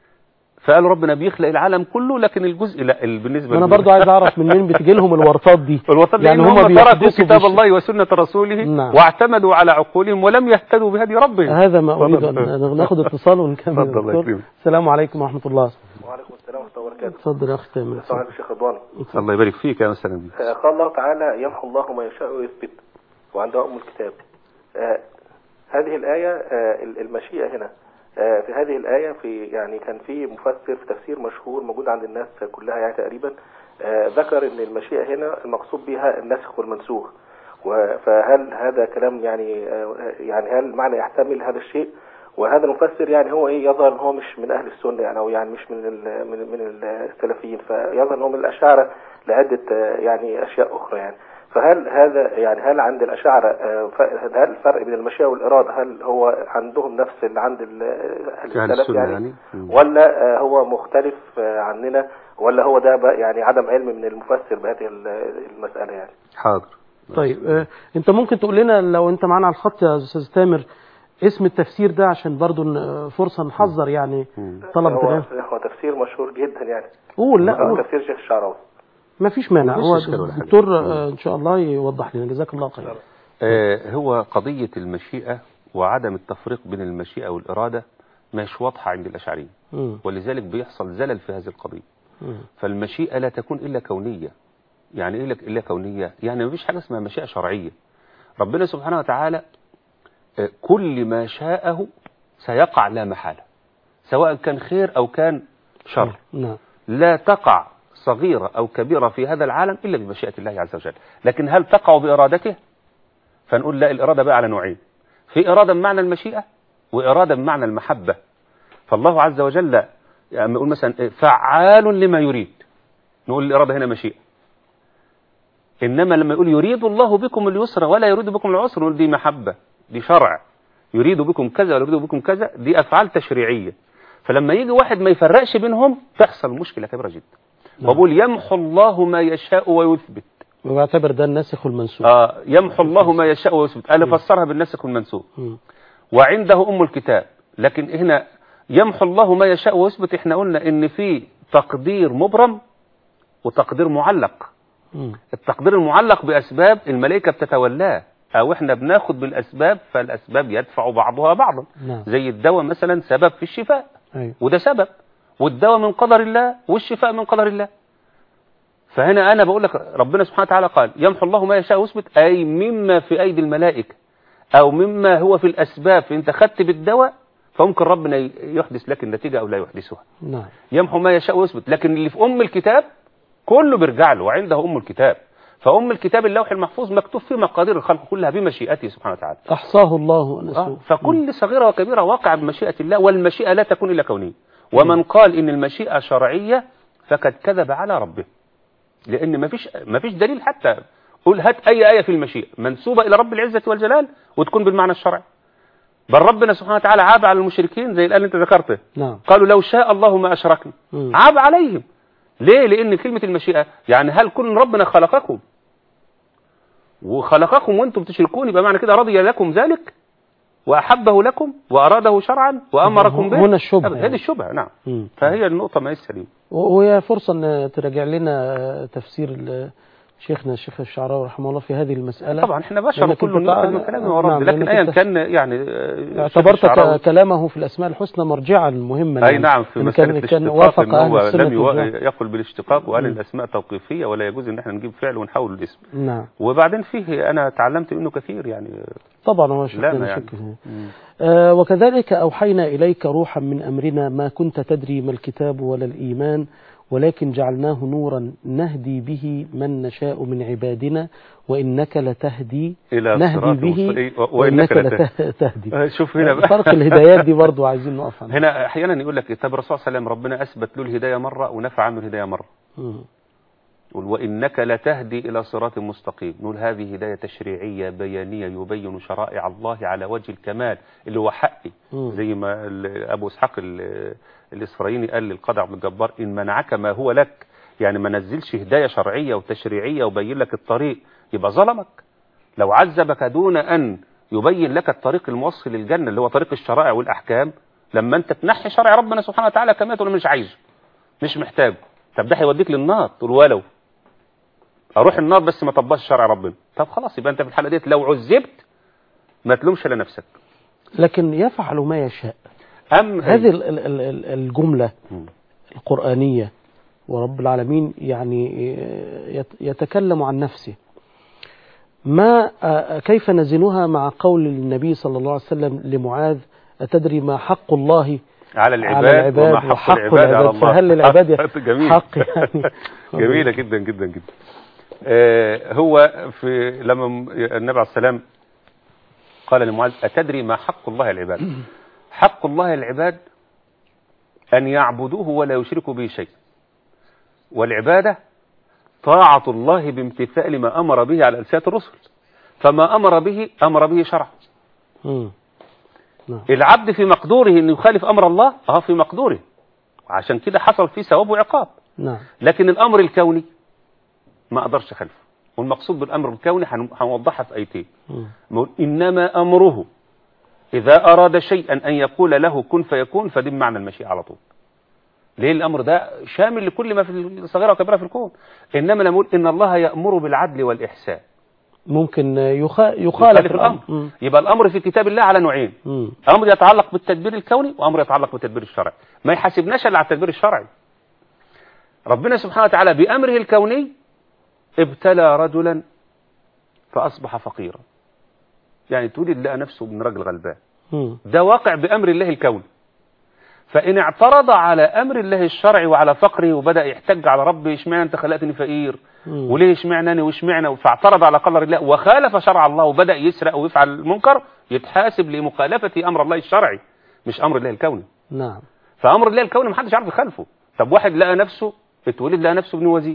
فقالوا ربنا بيخلق العالم كله لكن الجزء لا ال- بالنسبه ما أنا للجزء- برضو عايز أعرف من مين بتجي لهم الورطات دي الوسط يعني يعني هم هم تركوا بيحدثوا كتاب بالش- الله وسنة رسوله نعم. واعتمدوا على عقولهم ولم يهتدوا بهدي ربهم هذا ما أريد اتفضل. أن ناخد اتصال ونكمل اتفضل الله دكتور. يكرمك. السلام عليكم ورحمة الله وعليكم السلام ورحمة الله وبركاته. اتفضل يا أخي تامر صاحب الشيخ رضوان. الله يبارك فيك يا مثلا آه، قال الله تعالى يمحو الله ما يشاء ويثبت وعنده أم الكتاب. آه، هذه الآية آه، المشيئة هنا آه، في هذه الآية في يعني كان في مفسر في تفسير مشهور موجود عند الناس كلها يعني تقريبا آه، ذكر ان المشيئة هنا المقصود بها النسخ والمنسوخ و- فهل هذا كلام يعني آه، يعني هل معنى يحتمل هذا الشيء وهذا المفسر يعني هو ايه يظهر ان هو مش من اهل السنه يعني او يعني مش من ال من من السلفيين فيظهر ان هو من الاشاعره لعده آه، يعني اشياء اخرى يعني فهل هذا يعني هل عند الاشاعره آه، ف- هل الفرق بين المشيئه والاراده هل هو عندهم نفس اللي عند ال- اهل أهل السلف السنة يعني, يعني. مم. ولا آه، هو مختلف آه، عننا ولا هو ده بقى يعني عدم علم من المفسر بهذه ال- المساله يعني حاضر طيب آه، انت ممكن تقول لنا لو انت معانا على الخط يا استاذ تامر اسم التفسير ده عشان برضو ن- فرصة نحذر يعني مم. طلبة هو العلم هو تفسير مشهور جدا يعني قول لا هو قول تفسير شيخ الشعراوي ما فيش مانع مفيش هو إشكال ولا حاجة. الدكتور آه، ان شاء الله يوضح لنا جزاك الله خير آه، هو قضية المشيئة وعدم التفريق بين المشيئة والإرادة مش واضحة عند الأشعريين مم. ولذلك بيحصل زلل في هذه القضية مم. فالمشيئة لا تكون إلا كونية يعني إيه لك إلا كونية يعني مفيش حاجة اسمها مشيئة شرعية ربنا سبحانه وتعالى آه، كل ما شاءه سيقع لا محالة سواء كان خير أو كان شر نعم لا تقع صغيرة أو كبيرة في هذا العالم إلا بمشيئة الله عز وجل لكن هل تقع بإرادته فنقول لا الإرادة بقى على نوعين في إرادة بمعنى المشيئة وإرادة بمعنى المحبة فالله عز وجل يعني نقول مثلا إيه، فعال لما يريد نقول الإرادة هنا مشيئة إنما لما يقول يريد الله بكم اليسر ولا يريد بكم العسر نقول دي محبة دي شرع يريد بكم كذا ولا يريد بكم كذا دي أفعال تشريعية فلما يجي واحد ما يفرقش بينهم تحصل مشكلة كبيرة جدا نعم. وبقول يمحو الله ما يشاء ويثبت ويعتبر ده الناسخ والمنسوخ آه يمحو الله ما يشاء ويثبت أنا فسرها بالنسخ والمنسوخ مم. وعنده أم الكتاب لكن هنا يمحو الله ما يشاء ويثبت احنا قلنا ان في تقدير مبرم وتقدير معلق مم. التقدير المعلق بأسباب الملائكة بتتولاه أو احنا بناخد بالأسباب فالأسباب يدفع بعضها بعضا نعم زي الدواء مثلا سبب في الشفاء أيوة. وده سبب والدواء من قدر الله والشفاء من قدر الله فهنا أنا بقول لك ربنا سبحانه وتعالى قال يمحو الله ما يشاء ويثبت أي مما في أيدي الملائكة أو مما هو في الأسباب فأنت خدت بالدواء فممكن ربنا يحدث لك النتيجة أو لا يحدثها نعم يمحو ما يشاء ويثبت لكن اللي في أم الكتاب كله بيرجع له وعنده أم الكتاب فأم الكتاب اللوح المحفوظ مكتوب فيه مقادير الخلق كلها بمشيئته سبحانه وتعالى أحصاه الله آه، ونسوه فكل صغيرة وكبيرة واقع بمشيئة الله والمشيئة لا تكون إلا كونية ومن قال إن المشيئة شرعية فقد كذب على ربه لأن ما فيش ما فيش دليل حتى قول هات أي آية في المشيئة منسوبة إلى رب العزة والجلال وتكون بالمعنى الشرعي بل ربنا سبحانه وتعالى عاب على المشركين زي الآن اللي انت ذكرته نعم قالوا لو شاء الله ما أشركنا مم. عاب عليهم ليه لأن كلمة المشيئة يعني هل كل ربنا خلقكم وخلقكم وانتم تشركون يبقى معنى كده رضي لكم ذلك وأحبه لكم وأراده شرعا وأمركم به هنا الشبهة أبدا، هذه الشبهة نعم مم. فهي النقطة ما هي سليمة و- وهي فرصة أن تراجع لنا تفسير ال- شيخنا الشيخ الشعراوي رحمه الله في هذه المسألة طبعا احنا بشر لأنك كل أنت ناخذ تع- من كلامه نعم، ورد لكن لأنك ايا أنت كان يعني آه، الشيخ اعتبرت الشعراوي- ك- كلامه في الأسماء الحسنى مرجعا مهما اي نعم في إن مسألة كان, كان الاشتقاق وافق ان أهل هو السنة لم يو- والجماعة. يقل بالاشتقاق وقال مم. الاسماء توقيفية ولا يجوز ان احنا نجيب فعل ونحول الاسم نعم وبعدين فيه انا تعلمت منه كثير يعني طبعا هو لا شيخنا ما يعني نشك فيه. مم. آه، وكذلك أوحينا إليك روحا من أمرنا ما كنت تدري ما الكتاب ولا الإيمان ولكن جعلناه نورا نهدي به من نشاء من عبادنا وإنك لتهدي الى نهدي صراط به مستقيم وانك وإنك لت- لتهدي آه، شوف هنا بقى فرق الهدايات دي برضو عايزين نقف عنها هنا احيانا يقول لك طب الرسول صلى الله عليه وسلم ربنا اثبت له الهدايه مره ونفى عنه الهدايه مره مم. يقول وإنك لتهدي إلى صراط مستقيم نقول هذه هداية تشريعية بيانية يبين شرائع الله على وجه الكمال اللي هو حقي مم. زي ما ال- أبو إسحاق ال- الإسرائيلي قال للقاضي عبد الجبار إن منعك ما هو لك يعني ما نزلش هداية شرعية وتشريعية وبين لك الطريق يبقى ظلمك لو عذبك دون أن يبين لك الطريق الموصل للجنة اللي هو طريق الشرائع والأحكام لما أنت تنحي شرع ربنا سبحانه وتعالى كما تقول مش عايزه مش محتاجه طب ده هيوديك للنار تقول ولو اروح النار بس ما طبقش شرع ربنا طب خلاص يبقى انت في الحاله ديت لو عذبت ما تلومش الا نفسك لكن يفعل ما يشاء ام هذه ال- ال- ال- ال- الجملة مم. القرآنية ورب العالمين يعني يت- يتكلم عن نفسه ما آه، كيف نزنها مع قول النبي صلى الله عليه وسلم لمعاذ أتدري ما حق الله على العباد, على العباد وما حق وحق العباد على الله فهل للعباد جميل حق يعني جميله جدا جدا جدا آه هو في لما النبي عليه السلام قال لمعاذ اتدري ما حق الله على العباد حق الله على العباد ان يعبدوه ولا يشركوا به شيء والعباده طاعه الله بامتثال ما امر به على السنه الرسل فما امر به امر به شرعا مم. نعم العبد في مقدوره انه يخالف امر الله اه في مقدوره عشان كده حصل فيه ثواب وعقاب نعم لكن الامر الكوني ما اقدرش اخالفه والمقصود بالامر الكوني هن- هنوضحها في ايتين مم. نقول انما امره اذا اراد شيئا ان يقول له كن فيكون فدي بمعنى المشيئه على طول ليه الامر ده شامل لكل ما في الصغيره والكبيره في الكون انما لما نقول ان الله يامر بالعدل والاحسان ممكن يخ... يخالف يخالف الامر مم. يبقى الامر في كتاب الله على نوعين مم. امر يتعلق بالتدبير الكوني وامر يتعلق بالتدبير الشرعي ما يحاسبناش الا على التدبير الشرعي ربنا سبحانه وتعالى بامره الكوني ابتلى رجلا فاصبح فقيرا يعني تولد لقى نفسه من رجل غلبان مم. ده واقع بامر الله الكوني فان اعترض على امر الله الشرعي وعلى فقره وبدا يحتج على ربي اشمعنى انت خلقتني فقير مم. وليه اشمعنى انا واشمعنى فاعترض على قدر الله وخالف شرع الله وبدا يسرق ويفعل المنكر يتحاسب لمخالفه امر الله الشرعي مش امر الله الكوني نعم فامر الله الكوني محدش عارف يخالفه طب واحد لقى نفسه اتولد لقى نفسه ابن وزير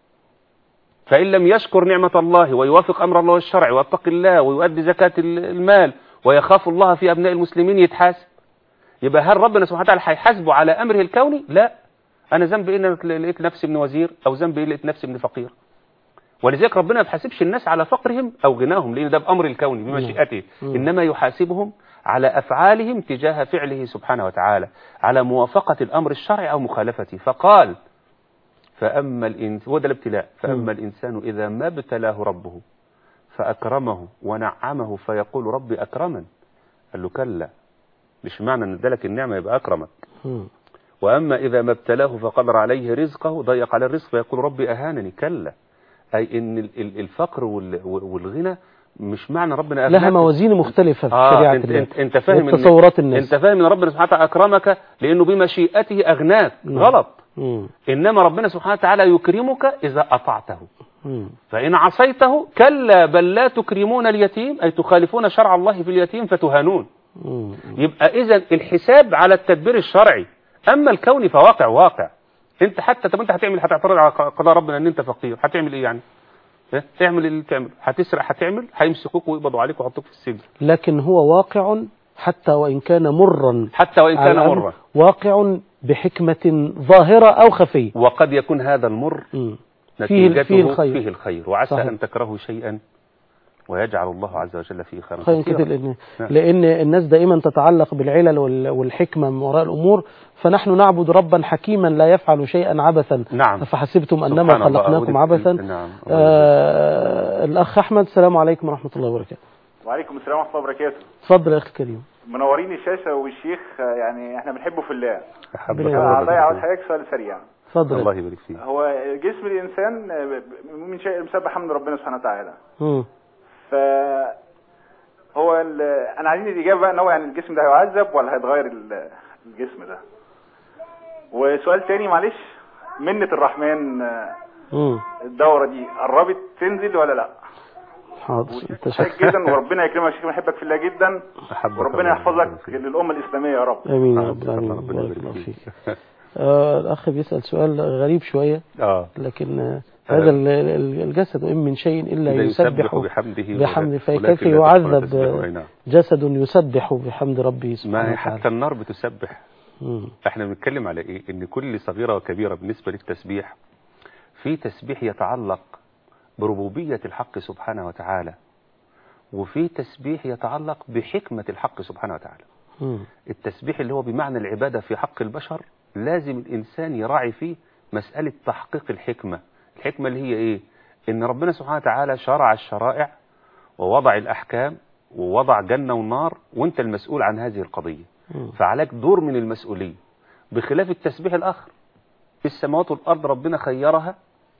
فان لم يشكر نعمه الله ويوافق امر الله الشرعي ويتقي الله ويؤدي زكاه المال ويخاف الله في ابناء المسلمين يتحاسب يبقى هل ربنا سبحانه وتعالى هيحاسبه على امره الكوني لا انا ذنبي ان لقيت نفسي ابن وزير او ذنبي لقيت نفسي ابن فقير ولذلك ربنا ما بيحاسبش الناس على فقرهم او غناهم لان ده بامر الكون بمشيئته مم. انما يحاسبهم على افعالهم تجاه فعله سبحانه وتعالى على موافقه الامر الشرعي او مخالفته فقال فاما الانسان وده الابتلاء فاما الانسان اذا ما ابتلاه ربه فاكرمه ونعمه فيقول ربي اكرمن قال له كلا مش معنى ان ادالك النعمه يبقى اكرمك مم. واما اذا ما ابتلاه فقدر عليه رزقه ضيق عليه الرزق فيقول ربي اهانني كلا اي ان ال- ال- الفقر وال- والغنى مش معنى ربنا لها أغناك. موازين مختلفة في آه شريعة انت, الله انت, انت فاهم إن- تصورات الناس انت فاهم ان ربنا سبحانه وتعالى اكرمك لانه بمشيئته اغناك نعم. غلط مم. انما ربنا سبحانه وتعالى يكرمك اذا اطعته مم. فان عصيته كلا بل لا تكرمون اليتيم اي تخالفون شرع الله في اليتيم فتهانون مم. يبقى اذا الحساب على التدبير الشرعي اما الكوني فواقع واقع انت حتى طب انت هتعمل هتعترض على قضاء ربنا ان انت فقير هتعمل ايه يعني إيه؟ اعمل اللي تعمل هتسرق هتعمل هيمسكوك ويقبضوا عليك ويحطوك في السجن لكن هو واقع حتى وإن كان مرا حتى وإن على كان الأمر مرا واقع بحكمة ظاهرة أو خفية وقد يكون هذا المر مم. فيه نتيجته فيه الخير فيه الخير وعسى صحيح. أن تكرهوا شيئا ويجعل الله عز وجل فيه خيرا خير كثيرا. كتير لأن, نعم. لأن الناس دائما تتعلق بالعلل وال- والحكمة من وراء الأمور فنحن نعبد ربا حكيما لا يفعل شيئا عبثا نعم أفحسبتم أنما سبحان الله. خلقناكم أودك- عبثا نعم آه الأخ أحمد السلام عليكم ورحمة الله وبركاته وعليكم السلام ورحمة الله وبركاته اتفضل يا أخي الكريم منورين الشاشة والشيخ آه، يعني احنا بنحبه في الله أحبك ربنا الله هضيع عاوز وبارك حضرتك سؤال سريع اتفضل فيك. الله يبارك فيك هو جسم الإنسان آه، ب- من شيء مسبح حمد ربنا سبحانه وتعالى مم. ف هو ال... انا عايزين الإجابة بقى ان هو يعني الجسم ده هيعذب ولا هيتغير ال- الجسم ده وسؤال تاني معلش منة الرحمن آه، مم. الدورة دي قربت تنزل ولا لا حاضر انت شايف شايف جدا وربنا يكرمك يا شيخ بحبك في الله جدا أحبك وربنا الله يحفظك وبارك فيك. للأمة الإسلامية يا رب امين يا رب أحبك العالمين الله، ربنا بارك يبارك الله فيك. فيك آه الاخ بيسال سؤال غريب شويه اه لكن آه هذا ال- ال- الجسد وان من شيء الا لا يسبح بحمده بحمده ولكن فكيف لا تفقهون يعذب تسبيحه. أي نعم. جسد يسبح بحمد ربه سبحانه ما هي حتى وتعالى النار بتسبح مم. احنا بنتكلم على ايه ان كل صغيرة وكبيرة بالنسبة للتسبيح في تسبيح يتعلق بربوبية الحق سبحانه وتعالى وفي تسبيح يتعلق بحكمة الحق سبحانه وتعالى مم. التسبيح اللي هو بمعنى العبادة في حق البشر لازم الإنسان يراعي فيه مسألة تحقيق الحكمة الحكمة اللي هي إيه إن ربنا سبحانه وتعالى شرع الشرائع ووضع الأحكام ووضع جنة ونار وانت المسؤول عن هذه القضية مم. فعليك دور من المسؤولية بخلاف التسبيح الآخر في السماوات والأرض ربنا خيرها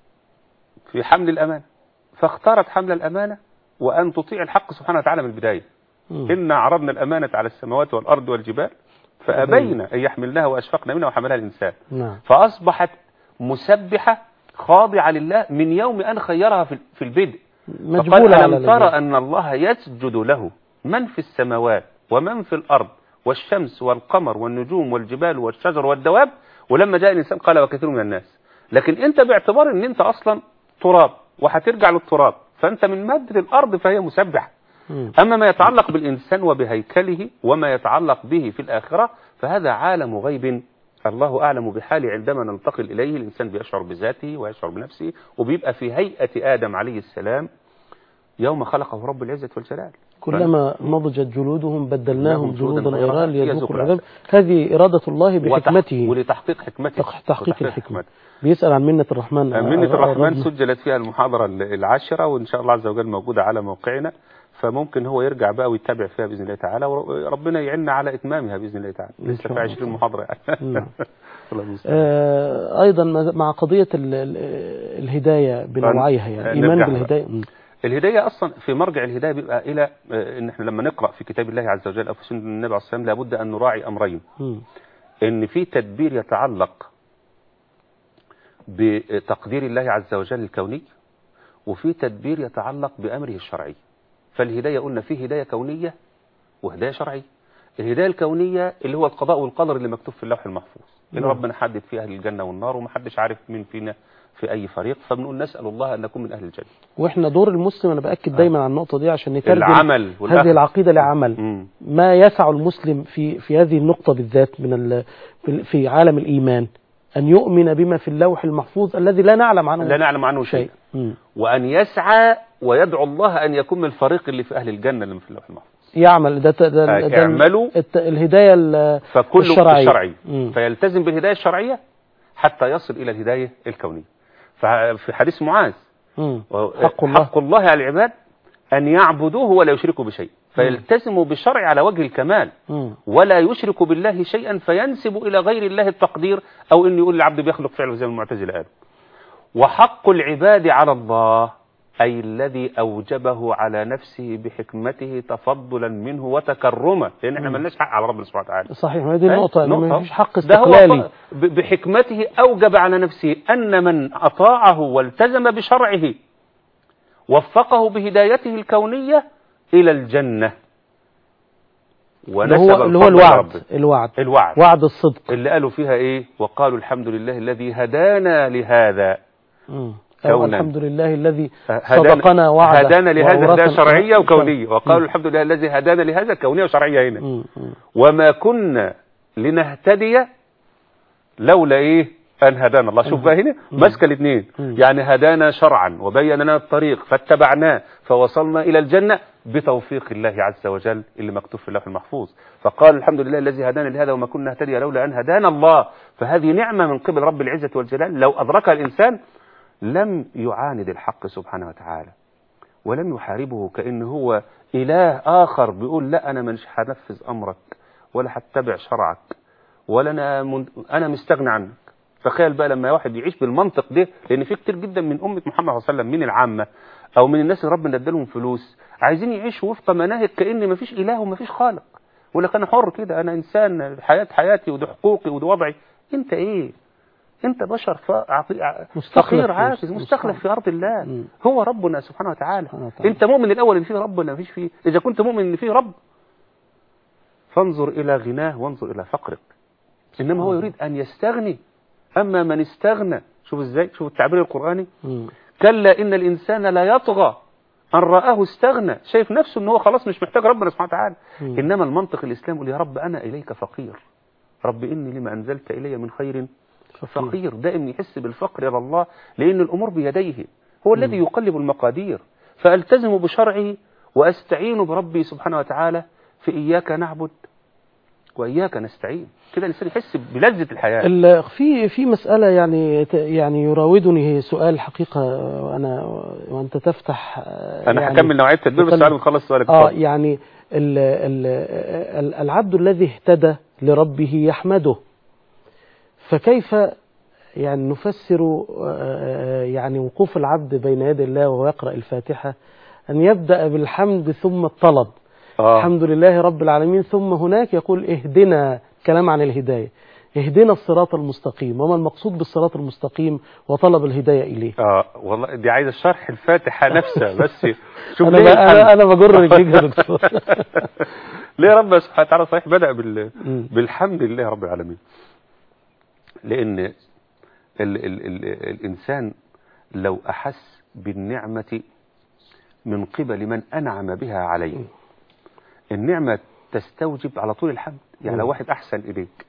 في حمل الأمانة فاختارت حمل الأمانة وأن تطيع الحق سبحانه وتعالى من البداية مم. إنا عرضنا الأمانة على السماوات والأرض والجبال فأبين أن يحملنها وأشفقن منها وحملها الإنسان نعم فأصبحت مسبحة خاضعة لله من يوم أن خيرها في في البدء فقال مجبولة على ألم ترى الإجابة. أن الله يسجد له من في السماوات ومن في الأرض والشمس والقمر والنجوم والجبال والشجر والدواب ولما جاء الإنسان قال وكثير من الناس لكن أنت باعتبار أن أنت أصلا تراب وهترجع للتراب فأنت من مادة الأرض فهي مسبحة مم. أما ما يتعلق بالإنسان وبهيكله وما يتعلق به في الآخرة فهذا عالم غيب الله أعلم بحال عندما ننتقل إليه الإنسان بيشعر بذاته ويشعر بنفسه وبيبقى في هيئة آدم عليه السلام يوم خلقه رب العزة والجلال كلما نضجت جلودهم بدلناهم لهم جلودا جلودا غيرها غيرها ليذوقوا ليذوقوا العذاب هذه إرادة الله وتح- بحكمته ولتحقيق حكمته تح- تحقيق الحكمة بيسأل عن منة الرحمن منة آه، الرحمن الرجل. سجلت فيها المحاضرة العاشرة وإن شاء الله عز وجل موجودة على موقعنا فممكن هو يرجع بقى ويتابع فيها بإذن الله تعالى وربنا يعيننا على إتمامها بإذن الله تعالى إن لسه شاء في الله. 20 محاضرة يعني نعم. الله المستعان. آه، أيضا مع قضية ال- ال- الهداية بنوعيها يعني إيمان نرجع بالهداية مم. الهداية أصلا في مرجع الهداية بيبقى إلى آه، إن إحنا لما نقرأ في كتاب الله عز وجل أو في سنة النبي عليه الصلاة والسلام لابد أن نراعي أمرين مم. إن في تدبير يتعلق بتقدير الله عز وجل الكوني وفي تدبير يتعلق بأمره الشرعي فالهداية قلنا في هداية كونية وهداية شرعية الهداية الكونية اللي هو القضاء والقدر اللي مكتوب في اللوح المحفوظ إن نعم. ربنا حدد فيه أهل الجنة والنار ومحدش عارف مين فينا في أي فريق فبنقول نسأل الله أن نكون من أهل الجنة واحنا دور المسلم انا باكد دايما على النقطه دي عشان نترجم العمل والأخذ. هذه العقيده لعمل مم. ما يسع المسلم في في هذه النقطه بالذات من ال في- في عالم الايمان ان يؤمن بما في اللوح المحفوظ الذي لا نعلم عنه لا نعلم عنه شيء شيء مم. وأن يسعى ويدعو الله أن يكون من الفريق اللي في أهل الجنة اللي في اللوح المحفوظ يعمل ده, ده, ده, ده اعملوا الت- الهدايه ال- فكل الشرعية. الشرعي مم. فيلتزم بالهداية الشرعية حتى يصل إلى الهداية الكونية ففي حديث معاذ مم. وهو- حق الله. حق الله على العباد أن يعبدوه ولا يشركوا بشيء فيلتزموا بالشرع على وجه الكمال مم. ولا يشرك بالله شيئا فينسب إلى غير الله التقدير أو أن يقول العبد بيخلق فعله زي ما المعتزلة قالوا وحق العباد على الله أي الذي أوجبه على نفسه بحكمته تفضلا منه وتكرما لأن احنا ملناش حق على ربنا سبحانه وتعالى صحيح ما هي دي النقطه ان ما فيش حق ده هو استقلالي ط- ب- بحكمته أوجب على نفسه أن من أطاعه والتزم بشرعه وفقه بهدايته الكونية إلى الجنة اللي ونسب هو اللي هو الفضل الوعد لربه. الوعد الوعد وعد الصدق اللي قالوا فيها ايه وقالوا الحمد لله الذي هدانا لهذا مم. أو كونا. الحمد لله الذي هدانا- صدقنا وعده هدانا لهذا هداية وأورثنا- شرعية وكونية مم. وقالوا الحمد لله الذي هدانا لهذا كونية وشرعية هنا مم. مم. وما كنا لنهتدي لولا ايه ان هدانا الله شوف بقى هنا ماسكه الاثنين مم. يعني هدانا شرعا وبين لنا الطريق فاتبعناه فوصلنا الى الجنه بتوفيق الله عز وجل اللي مكتوب في اللوح المحفوظ فقال الحمد لله الذي هدانا لهذا وما كنا نهتدي لولا ان هدانا الله فهذه نعمه من قبل رب العزه والجلال لو ادركها الانسان لم يعاند الحق سبحانه وتعالى ولم يحاربه كأن هو إله آخر بيقول لا أنا مش هنفذ أمرك ولا هتبع شرعك ولا أنا من... أنا مستغني عنك تخيل بقى لما واحد يعيش بالمنطق ده لأن في كتير جدا من أمة محمد صلى الله عليه وسلم من العامة أو من الناس اللي ربنا ادالهم فلوس عايزين يعيشوا وفق مناهج كأن مفيش إله ومفيش خالق يقول لك أنا حر كده أنا إنسان حياة حياتي ودي حقوقي ودي وضعي أنت إيه؟ أنت بشر ف... عقي- مستخلف فقير في- عاجز مستخلف في أرض الله مم. هو ربنا سبحانه وتعالى سبحانه وتعالى. انت مؤمن الاول ان فيه رب ولا مفيش فيه اذا كنت مؤمن ان فيه رب فانظر الى غناه وانظر الى فقرك انما هو يريد ان يستغني اما من استغنى شوف ازاي شوف التعبير القراني مم. كلا ان الانسان لا يطغى ان راه استغنى شايف نفسه ان هو خلاص مش محتاج ربنا سبحانه وتعالى مم. انما المنطق الاسلامي يقول يا رب انا اليك فقير رب اني لما انزلت الي من خير فقير دائم يحس بالفقر الى الله لان الامور بيديه هو الذي يقلب المقادير فالتزم بشرعه واستعين بربي سبحانه وتعالى في اياك نعبد واياك نستعين كده الانسان يحس بلذه الحياه ال- في في مسألة يعني ت- يعني يراودني سؤال حقيقة أنا وأنت تفتح آه، انا يعني هكمل نوعيه التدبير بس تكلم- بعد ما تخلص سؤالك اه اتفضل. يعني ال ال ال العبد الذي اهتدى لربه يحمده فكيف يعني نفسر آه، يعني وقوف العبد بين يدي الله وهو يقرأ الفاتحة أن يبدأ بالحمد ثم الطلب آه. الحمد لله رب العالمين ثم هناك يقول اهدنا كلام عن الهداية اهدنا الصراط المستقيم وما المقصود بالصراط المستقيم وطلب الهداية إليه اه والله دي عايزه شرح الفاتحه نفسها بس شوف أنا, ليه ب- أنا, الحمد؟ أنا بجر رجليك يا دكتور ليه ربنا سبحانه وتعالى صحيح بدأ بال... مم. بالحمد لله رب العالمين لأن ال... ال... ال... الإنسان لو أحس بالنعمة من قبل من أنعم بها عليه النعمة تستوجب على طول الحمد يعني لو مم. واحد أحسن إليك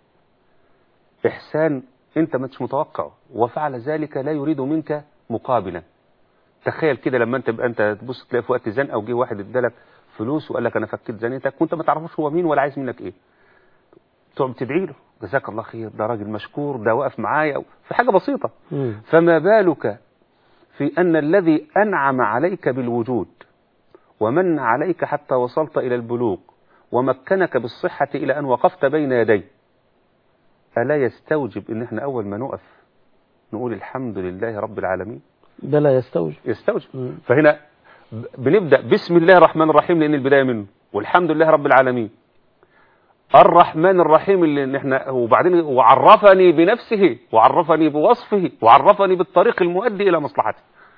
إحسان أنت ما مش متوقعه وفعل ذلك لا يريد منك مقابلا تخيل كده لما انت بقى انت تبص تلاقي في وقت زنقه وجه واحد ادالك فلوس وقال لك انا فكيت زنيتك وانت ما تعرفوش هو مين ولا عايز منك ايه تقعد تدعي له جزاك الله خير ده راجل مشكور ده واقف معايا في حاجه بسيطه مم. فما بالك في ان الذي انعم عليك بالوجود ومن عليك حتى وصلت الى البلوغ ومكنك بالصحه الى ان وقفت بين يديه الا يستوجب ان احنا اول ما نقف نقول الحمد لله رب العالمين ده لا يستوجب يستوجب مم. فهنا ب- بنبدأ بسم الله الرحمن الرحيم لأن البداية منه والحمد لله رب العالمين الرحمن الرحيم اللي احنا وبعدين وعرفني بنفسه وعرفني بوصفه وعرفني بالطريق المؤدي إلى مصلحته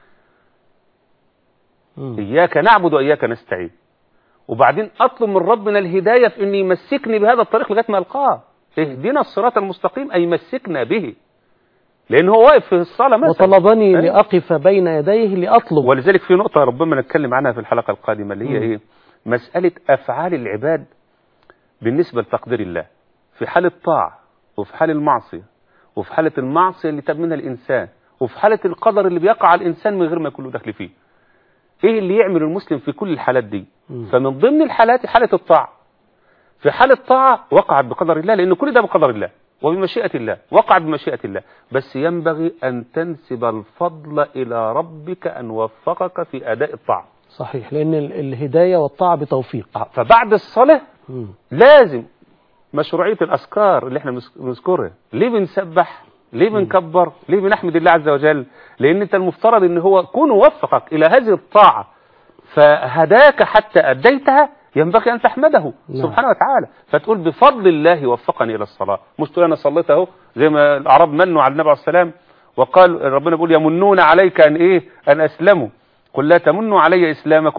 مم. إياك نعبد وإياك نستعين وبعدين أطلب من ربنا الهداية في أن يمسكني بهذا الطريق لغاية ما ألقاه اهدنا الصراط المستقيم أي مسكنا به لأن هو واقف في الصلاة مثلا وطلبني أيوة. لأقف بين يديه لأطلب ولذلك في نقطة ربما نتكلم عنها في الحلقة القادمة اللي هي مم. إيه مسألة أفعال العباد بالنسبة لتقدير الله في حال الطاعة وفي حال المعصية وفي حالة المعصية اللي تاب منها الإنسان وفي حالة القدر اللي بيقع على الإنسان من غير ما يكون له دخل فيه إيه اللي يعمل المسلم في كل الحالات دي مم. فمن ضمن الحالات حالة الطاعة في حالة الطاعة وقعت بقدر الله لأن كل ده بقدر الله وبمشيئة الله وقعت بمشيئة الله بس ينبغي أن تنسب الفضل إلى ربك أن وفقك في أداء الطاعة صحيح لأن ال- الهداية والطاعة بتوفيق فبعد الصلاة مم. لازم مشروعية الأذكار اللي احنا بنس- بنذكرها ليه بنسبح ليه بنكبر ليه بنحمد الله عز وجل لأن أنت المفترض أن هو كون وفقك إلى هذه الطاعة فهداك حتى أديتها ينبغي أن تحمده نعم. سبحانه وتعالى فتقول بفضل الله وفقني إلى الصلاة مش تقول أنا صليت أهو زي ما الأعراب منوا على النبي عليه السلام وقال ربنا بيقول يمنون عليك أن إيه أن أسلموا قل لا تمنوا علي إسلامكم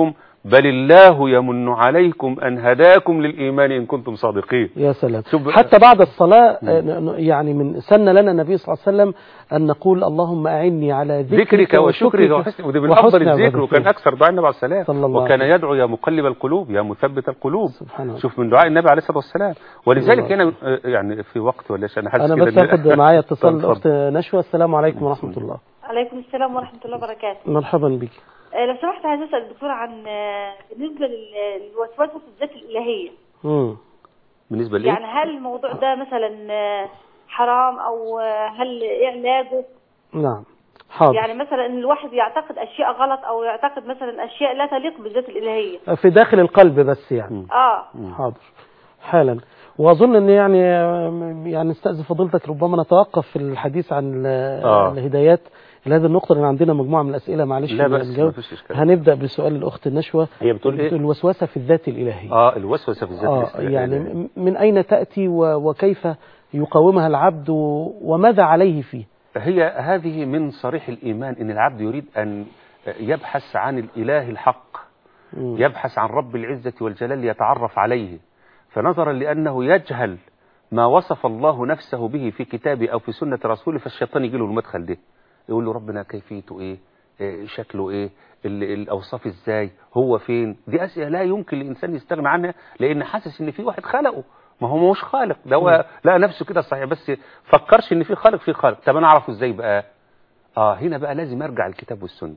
بل الله يمن عليكم أن هداكم للإيمان إن كنتم صادقين يا سلام شوف- حتى بعد الصلاة آه، ن- ن- يعني من سن لنا النبي صلى الله عليه وسلم أن نقول اللهم أعني على ذكرك, ذكرك وشكرك وحسن وده من وحسن أفضل الذكر عبادتك. وكان أكثر دعاء النبي عليه السلام صلى الله وكان عليه يدعو يا مقلب القلوب يا مثبت القلوب سبحان الله شوف من دعاء النبي عليه الصلاة والسلام ولذلك الله. هنا آه، يعني في وقت ولا شيء أنا حاسس أنا كده بس إن- هاخد معايا اتصال اتفضل. الأخت نشوى السلام عليكم ورحمة الله عليكم السلام ورحمة الله وبركاته مرحبا بك آه، لو سمحت عايز أسأل الدكتور عن آه، بالنسبة لل- للوسوسة في الذات الإلهية مم. بالنسبة لي يعني هل الموضوع ده مثلا آه، حرام أو آه، هل إيه علاجه نعم حاضر يعني مثلا إن الواحد يعتقد أشياء غلط أو يعتقد مثلا أشياء لا تليق بالذات الإلهية في داخل القلب بس يعني آه حاضر حالا واظن ان يعني يعني نستاذن فضيلتك ربما نتوقف في الحديث عن ال- آه. الهدايات لهذه النقطة لأن عندنا مجموعة من الأسئلة معلش لا بأس نجاوب. ما فيش إشكال هنبدأ بسؤال الأخت نشوى هي بتقول إيه؟ الوسوسة في الذات الإلهية اه الوسوسة في الذات آه الإسلامية. يعني م- من أين تأتي و- وكيف يقاومها العبد و- وماذا عليه فيه هي هذه من صريح الإيمان إن العبد يريد أن يبحث عن الإله الحق مم. يبحث عن رب العزة والجلال ليتعرف عليه فنظرا لأنه يجهل ما وصف الله نفسه به في كتابه أو في سنة رسوله فالشيطان يجي له المدخل ده يقول له ربنا كيفيته إيه إيه شكله إيه ال- الأوصاف إزاي هو فين دي أسئلة لا يمكن الإنسان يستغنى عنها لأن حاسس إن في واحد خلقه ما هو مش خالق ده هو لا نفسه كده صحيح بس فكرش إن في خالق في خالق طب أنا أعرفه إزاي بقى آه هنا بقى لازم أرجع الكتاب والسنة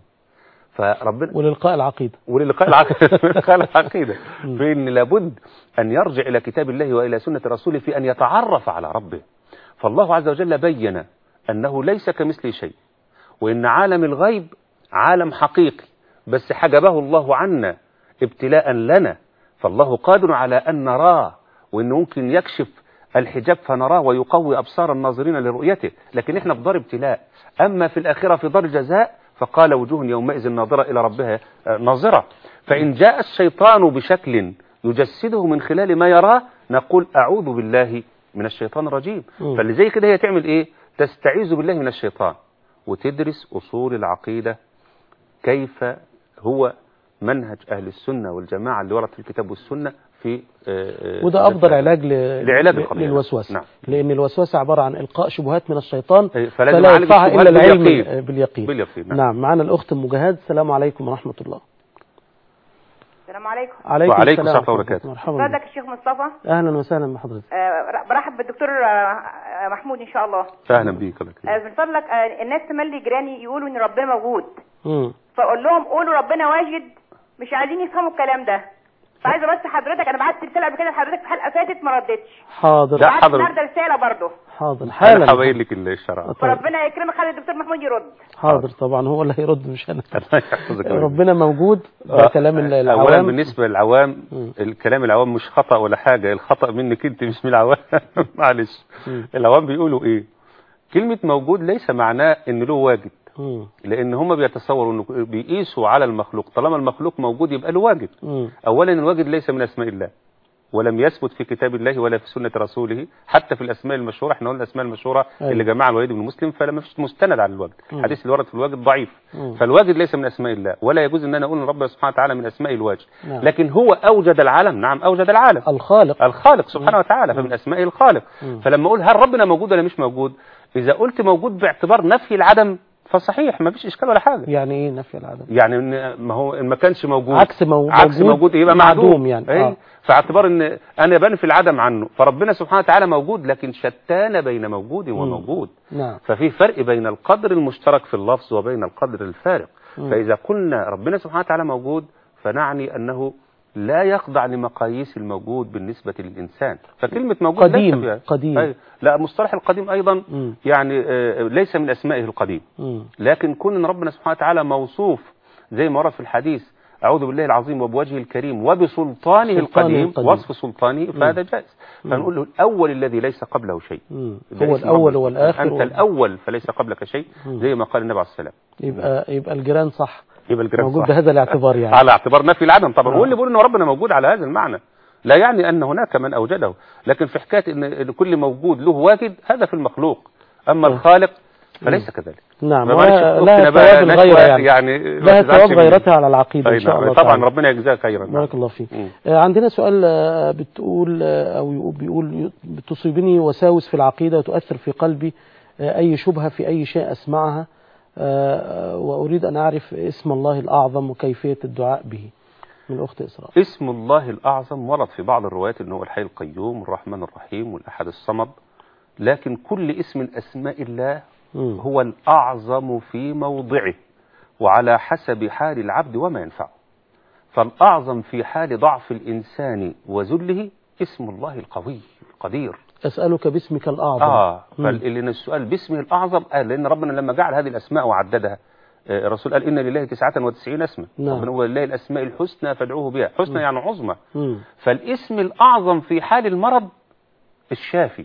فربنا وللقاء العقيدة وللقاء العقيدة للقاء العقيدة فإن لابد أن يرجع إلى كتاب الله وإلى سنة رسوله في أن يتعرف على ربه فالله عز وجل بين أنه ليس كمثله شيء وإن عالم الغيب عالم حقيقي بس حجبه الله عنا ابتلاء لنا فالله قادر على أن نراه وإنه ممكن يكشف الحجاب فنراه ويقوي أبصار الناظرين لرؤيته لكن إحنا في دار ابتلاء أما في الآخرة في دار جزاء فقال وجوه يومئذ ناظرة إلى ربها آه، ناظرة فإن جاء الشيطان بشكل يجسده من خلال ما يراه نقول أعوذ بالله من الشيطان الرجيم مم. فاللي زي كده هي تعمل إيه تستعيذ بالله من الشيطان وتدرس أصول العقيدة كيف هو منهج أهل السنة والجماعة اللي ورد في الكتاب والسنة في آه، آه، وده أفضل علاج ل... لعلاج ل- القضية. للوسوسة نعم. لأن الوسوسة عبارة عن إلقاء شبهات من الشيطان أي، فلازم فلا نعالج يدفعها الشبهات إلا العلم باليقين. باليقين باليقين نعم. نعم معنا الأخت أم جهاد السلام عليكم ورحمة الله السلام عليكم عليكم وعليكم السلام السلام ورحمة وبركاته. الله. مرحبا بك. فضلك الشيخ مصطفى أهلا وسهلا بحضرتك آه، برحب بالدكتور آه، آه، محمود إن شاء الله أهلا بيك الله يكرمك. آه، من فضلك آه، الناس تملي جيراني يقولوا إن ربنا موجود مم. فاقول لهم قولوا ربنا واجد مش عايزين يفهموا الكلام ده فعايزه بس حضرتك انا بعت رساله قبل كده لحضرتك في حلقه فاتت ما ردتش حاضر لا. بعت حاضر. النهارده رساله برضه حاضر أنا حالا حبايل لك الشرع طيب. فربنا يكرمك خلي الدكتور محمود يرد حاضر طبعا هو اللي هيرد مش أنا الله يحفظك يا رب. ربنا موجود ده آه، كلام ال- اولا العوام بالنسبه للعوام مم. الكلام العوام مش خطا ولا حاجه الخطا منك انت مش من العوام معلش مم. العوام بيقولوا ايه كلمه موجود ليس معناه ان له واجد مم. لان هم بيتصوروا انه بيقيسوا على المخلوق طالما المخلوق موجود يبقى له واجد مم. اولا الواجد ليس من اسماء الله ولم يثبت في كتاب الله ولا في سنه رسوله حتى في الاسماء المشهوره احنا قلنا الاسماء المشهوره أيوة. اللي جمعها الوليد بن مسلم فلما فيش مستند على الواجد مم. الحديث اللي ورد في الواجد ضعيف مم. فالواجد ليس من اسماء الله ولا يجوز ان انا اقول ان ربنا سبحانه وتعالى من اسماء الواجد نعم. لكن هو اوجد العالم نعم اوجد العالم الخالق الخالق سبحانه وتعالى فمن اسمائه الخالق مم. فلما اقول هل ربنا موجود ولا مش موجود اذا قلت موجود باعتبار نفي العدم فصحيح ما فيش اشكال ولا حاجه يعني ايه نفي العدم يعني إن ما هو ان ما كانش موجود عكس مو- عكس موجود موجود يبقى معدوم معدوم يعني. أي. آه. فاعتبار ان انا بنفي العدم عنه فربنا سبحانه وتعالى موجود لكن شتان بين موجود وموجود نعم ففي فرق بين القدر المشترك في اللفظ وبين القدر الفارق مم. فإذا قلنا ربنا سبحانه وتعالى موجود فنعني أنه لا يخضع لمقاييس الموجود بالنسبة للإنسان فكلمة موجود قديم. ليس فيها قديم. أي. لا مصطلح القديم أيضا مم. يعني آه، ليس من أسمائه القديم مم. لكن كون ان ربنا سبحانه وتعالى موصوف زي ما ورد في الحديث اعوذ بالله العظيم وبوجهه الكريم وبسلطانه سلطانه القديم القديم. وصف سلطانه فهذا جائز فنقول له الاول الذي ليس قبله شيء مم. ده هو اسم الأول ربنا. والآخر انت وال- الاول فليس قبلك شيء مم. زي ما قال النبي عليه السلام يبقى يبقى الجيران صح يبقى الجيران موجود صح. بهذا الاعتبار يعني على اعتبار نفي العدم طبعا آه. هو اللي بيقول ان ربنا موجود على هذا المعنى لا يعني ان هناك من اوجده لكن في حكايه ان إن كل موجود له واجد هذا في المخلوق اما آه. الخالق فليس كذلك نعم فمعلش ولا- أختنا لها بقى ثواب نشوة غيره يعني يعني ما لها تزعلش ثواب مني. غيرتها على العقيدة أي إن شاء نعم. الله طبعا تعالى. ربنا يجزاها خيرا بارك الله فيك مم. آه، عندنا سؤال آه، بتقول آه، أو يقول- بيقول تصيبني وساوس في العقيدة وتؤثر في قلبي آه، أي شبهة في أي شيء أسمعها آه، آه، وأريد أن أعرف اسم الله الأعظم وكيفية الدعاء به من الأخت إسراء اسم الله الأعظم ورد في بعض الروايات أنه هو الحي القيوم الرحمن الرحيم والأحد الصمد لكن كل اسم من أسماء الله مم. هو الأعظم في موضعه وعلى حسب حال العبد وما ينفعه فالأعظم في حال ضعف الإنسان وذله اسم الله القوي القدير أسألك باسمك الأعظم آه مم. فاللي السؤال باسمه الأعظم قال لأن ربنا لما جعل هذه الأسماء وعددها آه، الرسول قال إن لله تسعة وتسعين اسما نعم. ربنا هو لله الأسماء الحسنى فادعوه بها حسنى يعني عظمى مم. فالاسم الأعظم في حال المرض الشافي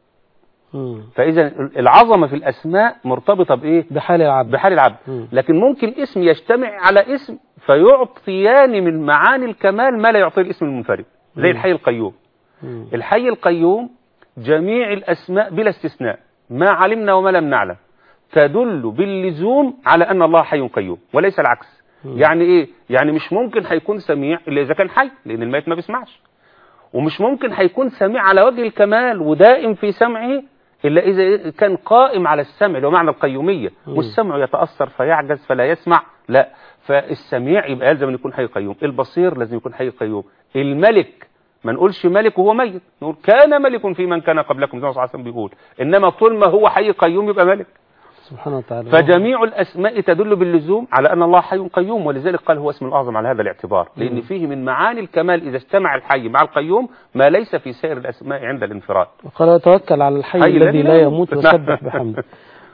مم. فإذا العظمة في الأسماء مرتبطة بإيه؟ بحال العبد بحال العبد مم. لكن ممكن اسم يجتمع على اسم فيعطيان من معاني الكمال ما لا يعطيه الاسم المنفرد زي مم. الحي القيوم مم. الحي القيوم جميع الأسماء بلا استثناء ما علمنا وما لم نعلم تدل باللزوم على أن الله حي قيوم وليس العكس مم. يعني إيه؟ يعني مش ممكن هيكون سميع إلا إذا كان حي لأن الميت ما بيسمعش ومش ممكن هيكون سميع على وجه الكمال ودائم في سمعه إلا إذا كان قائم على السمع اللي هو معنى القيومية مم. والسمع يتأثر فيعجز فلا يسمع لا فالسميع يبقى يلزم أن يكون حي قيوم البصير لازم يكون حي قيوم الملك ما نقولش ملك وهو ميت نقول كان ملك في من كان قبلكم زي ما صلى الله عليه وسلم بيقول إنما طول ما هو حي قيوم يبقى ملك سبحانه وتعالى فجميع الأسماء تدل باللزوم على أن الله حي قيوم ولذلك قال هو اسم الأعظم على هذا الاعتبار لأن مم. فيه من معاني الكمال إذا اجتمع الحي مع القيوم ما ليس في سائر الأسماء عند الانفراد وقال وتوكل على الحي حي الذي لا يموت نعم. وسبح بحمده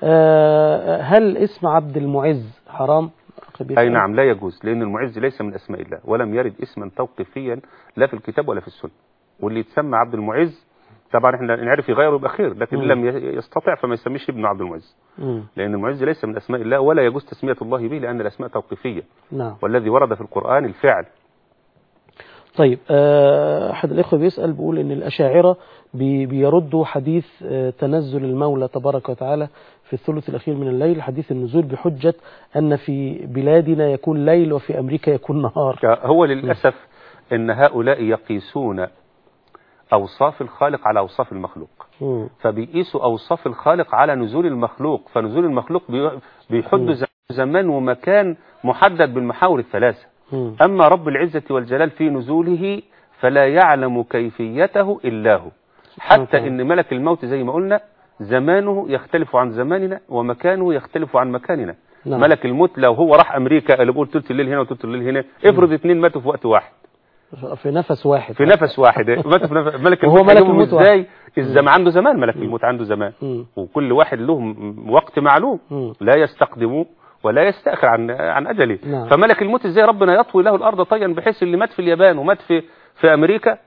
آه، هل اسم عبد المعز حرام أخي بيسأل. أي نعم لا يجوز لأن المعز ليس من أسماء الله ولم يرد اسما توقيفيا لا في الكتاب ولا في السنة واللي يتسمى عبد المعز طبعا احنا نعرف يغيره يبقى خير لكن مم. لم يستطع فما يسميش ابن عبد المعز مم. لأن المعز ليس من أسماء الله ولا يجوز تسمية الله به لأن الأسماء توقيفية نعم والذي ورد في القرآن الفعل طيب آه، أحد الإخوة بيسأل بيقول إن الأشاعرة بي- بيردوا حديث آه، تنزل المولى تبارك وتعالى في الثلث الأخير من الليل حديث النزول بحجة أن في بلادنا يكون ليل وفي أمريكا يكون نهار هو للأسف أن هؤلاء يقيسون أوصاف الخالق على أوصاف المخلوق مم. فبيقيسوا أوصاف الخالق على نزول المخلوق فنزول المخلوق بي- بيحد مم. ز- زمان ومكان محدد بالمحاور الثلاثة مم. أما رب العزة والجلال في نزوله فلا يعلم كيفيته إلا هو حتى وتعالى. إن ملك الموت زي ما قلنا زمانه يختلف عن زماننا ومكانه يختلف عن مكاننا نعم. ملك الموت لو هو راح أمريكا اللي بيقول تلت الليل هنا وتلت الليل هنا افرض اتنين ماتوا في وقت واحد في نفس واحد في نفس واحد ماتوا في نفس ملك وهو الموت ملك هيجيبهم الموت ازاي الزمان عنده زمان ملك الموت عنده زمان مم. وكل واحد له م- وقت معلوم مم. لا يستقدمه ولا يستأخر عن عن أجله نعم. فملك الموت ازاي ربنا يطوي له الأرض طيا بحيث اللي مات في اليابان ومات في في أمريكا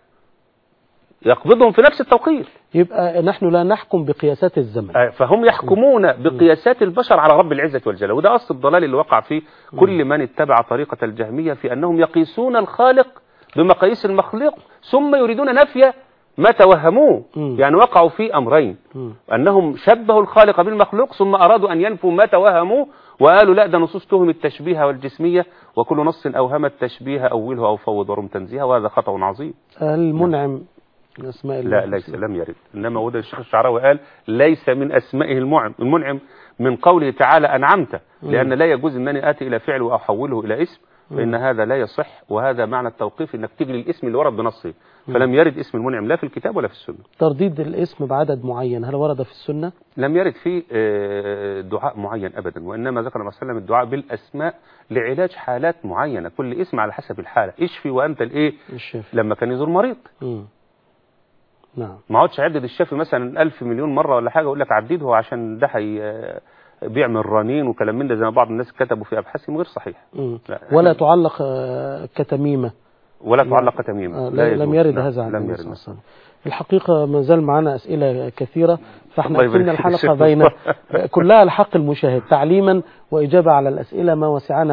يقبضهم في نفس التوقيت يبقى نحن لا نحكم بقياسات الزمن آه، فهم يحكمون بقياسات البشر على رب العزة والجلال وده أصل الضلال اللي وقع فيه كل من اتبع طريقة الجهمية في أنهم يقيسون الخالق بمقاييس المخلوق ثم يريدون نفي ما توهموه مم. يعني وقعوا في أمرين مم. أنهم شبهوا الخالق بالمخلوق ثم أرادوا أن ينفوا ما توهموه وقالوا لا ده نصوص تهم التشبيه والجسمية وكل نص أوهم التشبيه أوله أو فوض ورم تنزيها وهذا خطأ عظيم المنعم من أسماء الله لا ليس لم يرد إنما وده الشيخ الشعراوي قال ليس من أسمائه المنعم المنعم من قوله تعالى أنعمت لأن لا يجوز أنني آتي إلى فعل وأحوله إلى اسم فإن هذا لا يصح وهذا معنى التوقيف أنك تجري الاسم اللي ورد بنصه فلم يرد اسم المنعم لا في الكتاب ولا في السنة ترديد الاسم بعدد معين هل ورد في السنة؟ لم يرد فيه آه، دعاء معين أبدا وإنما ذكر النبي صلى الله عليه وسلم الدعاء بالأسماء لعلاج حالات معينة كل اسم على حسب الحالة اشفي وأنت الإيه الشافي لما كان يزور مريض مم. نعم ما اقعدش اعدد الشافي مثلا ألف مليون مرة ولا حاجة أقول لك عدده عشان ده هي بيعمل رنين وكلام من ده زي ما بعض الناس كتبوا في أبحاثهم غير صحيح مم. لا. ولا تعلق آه، كتميمة ولا تعلق تميما آه، لا لا يجوز. لم يرد نعم، هذا عن لم النبي يرد صلى الله عليه وسلم الحقيقة ما زال معنا أسئلة كثيرة فاحنا الله يبارك قسمنا فيك الحلقة يا بين شيخ. كلها لحق المشاهد تعليما وإجابة على الأسئلة ما وسعنا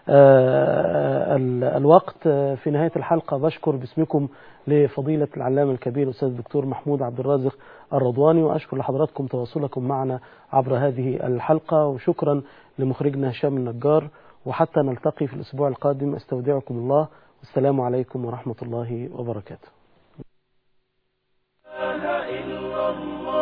آه، ال- الوقت آه، في نهاية الحلقة بشكر باسمكم لفضيلة العلامة الكبير الأستاذ الدكتور محمود عبد الرازق الرضواني وأشكر لحضراتكم تواصلكم معنا عبر هذه الحلقة وشكرا لمخرجنا هشام النجار وحتى نلتقي في الأسبوع القادم أستودعكم الله والسلام عليكم ورحمة الله وبركاته إله إلا الله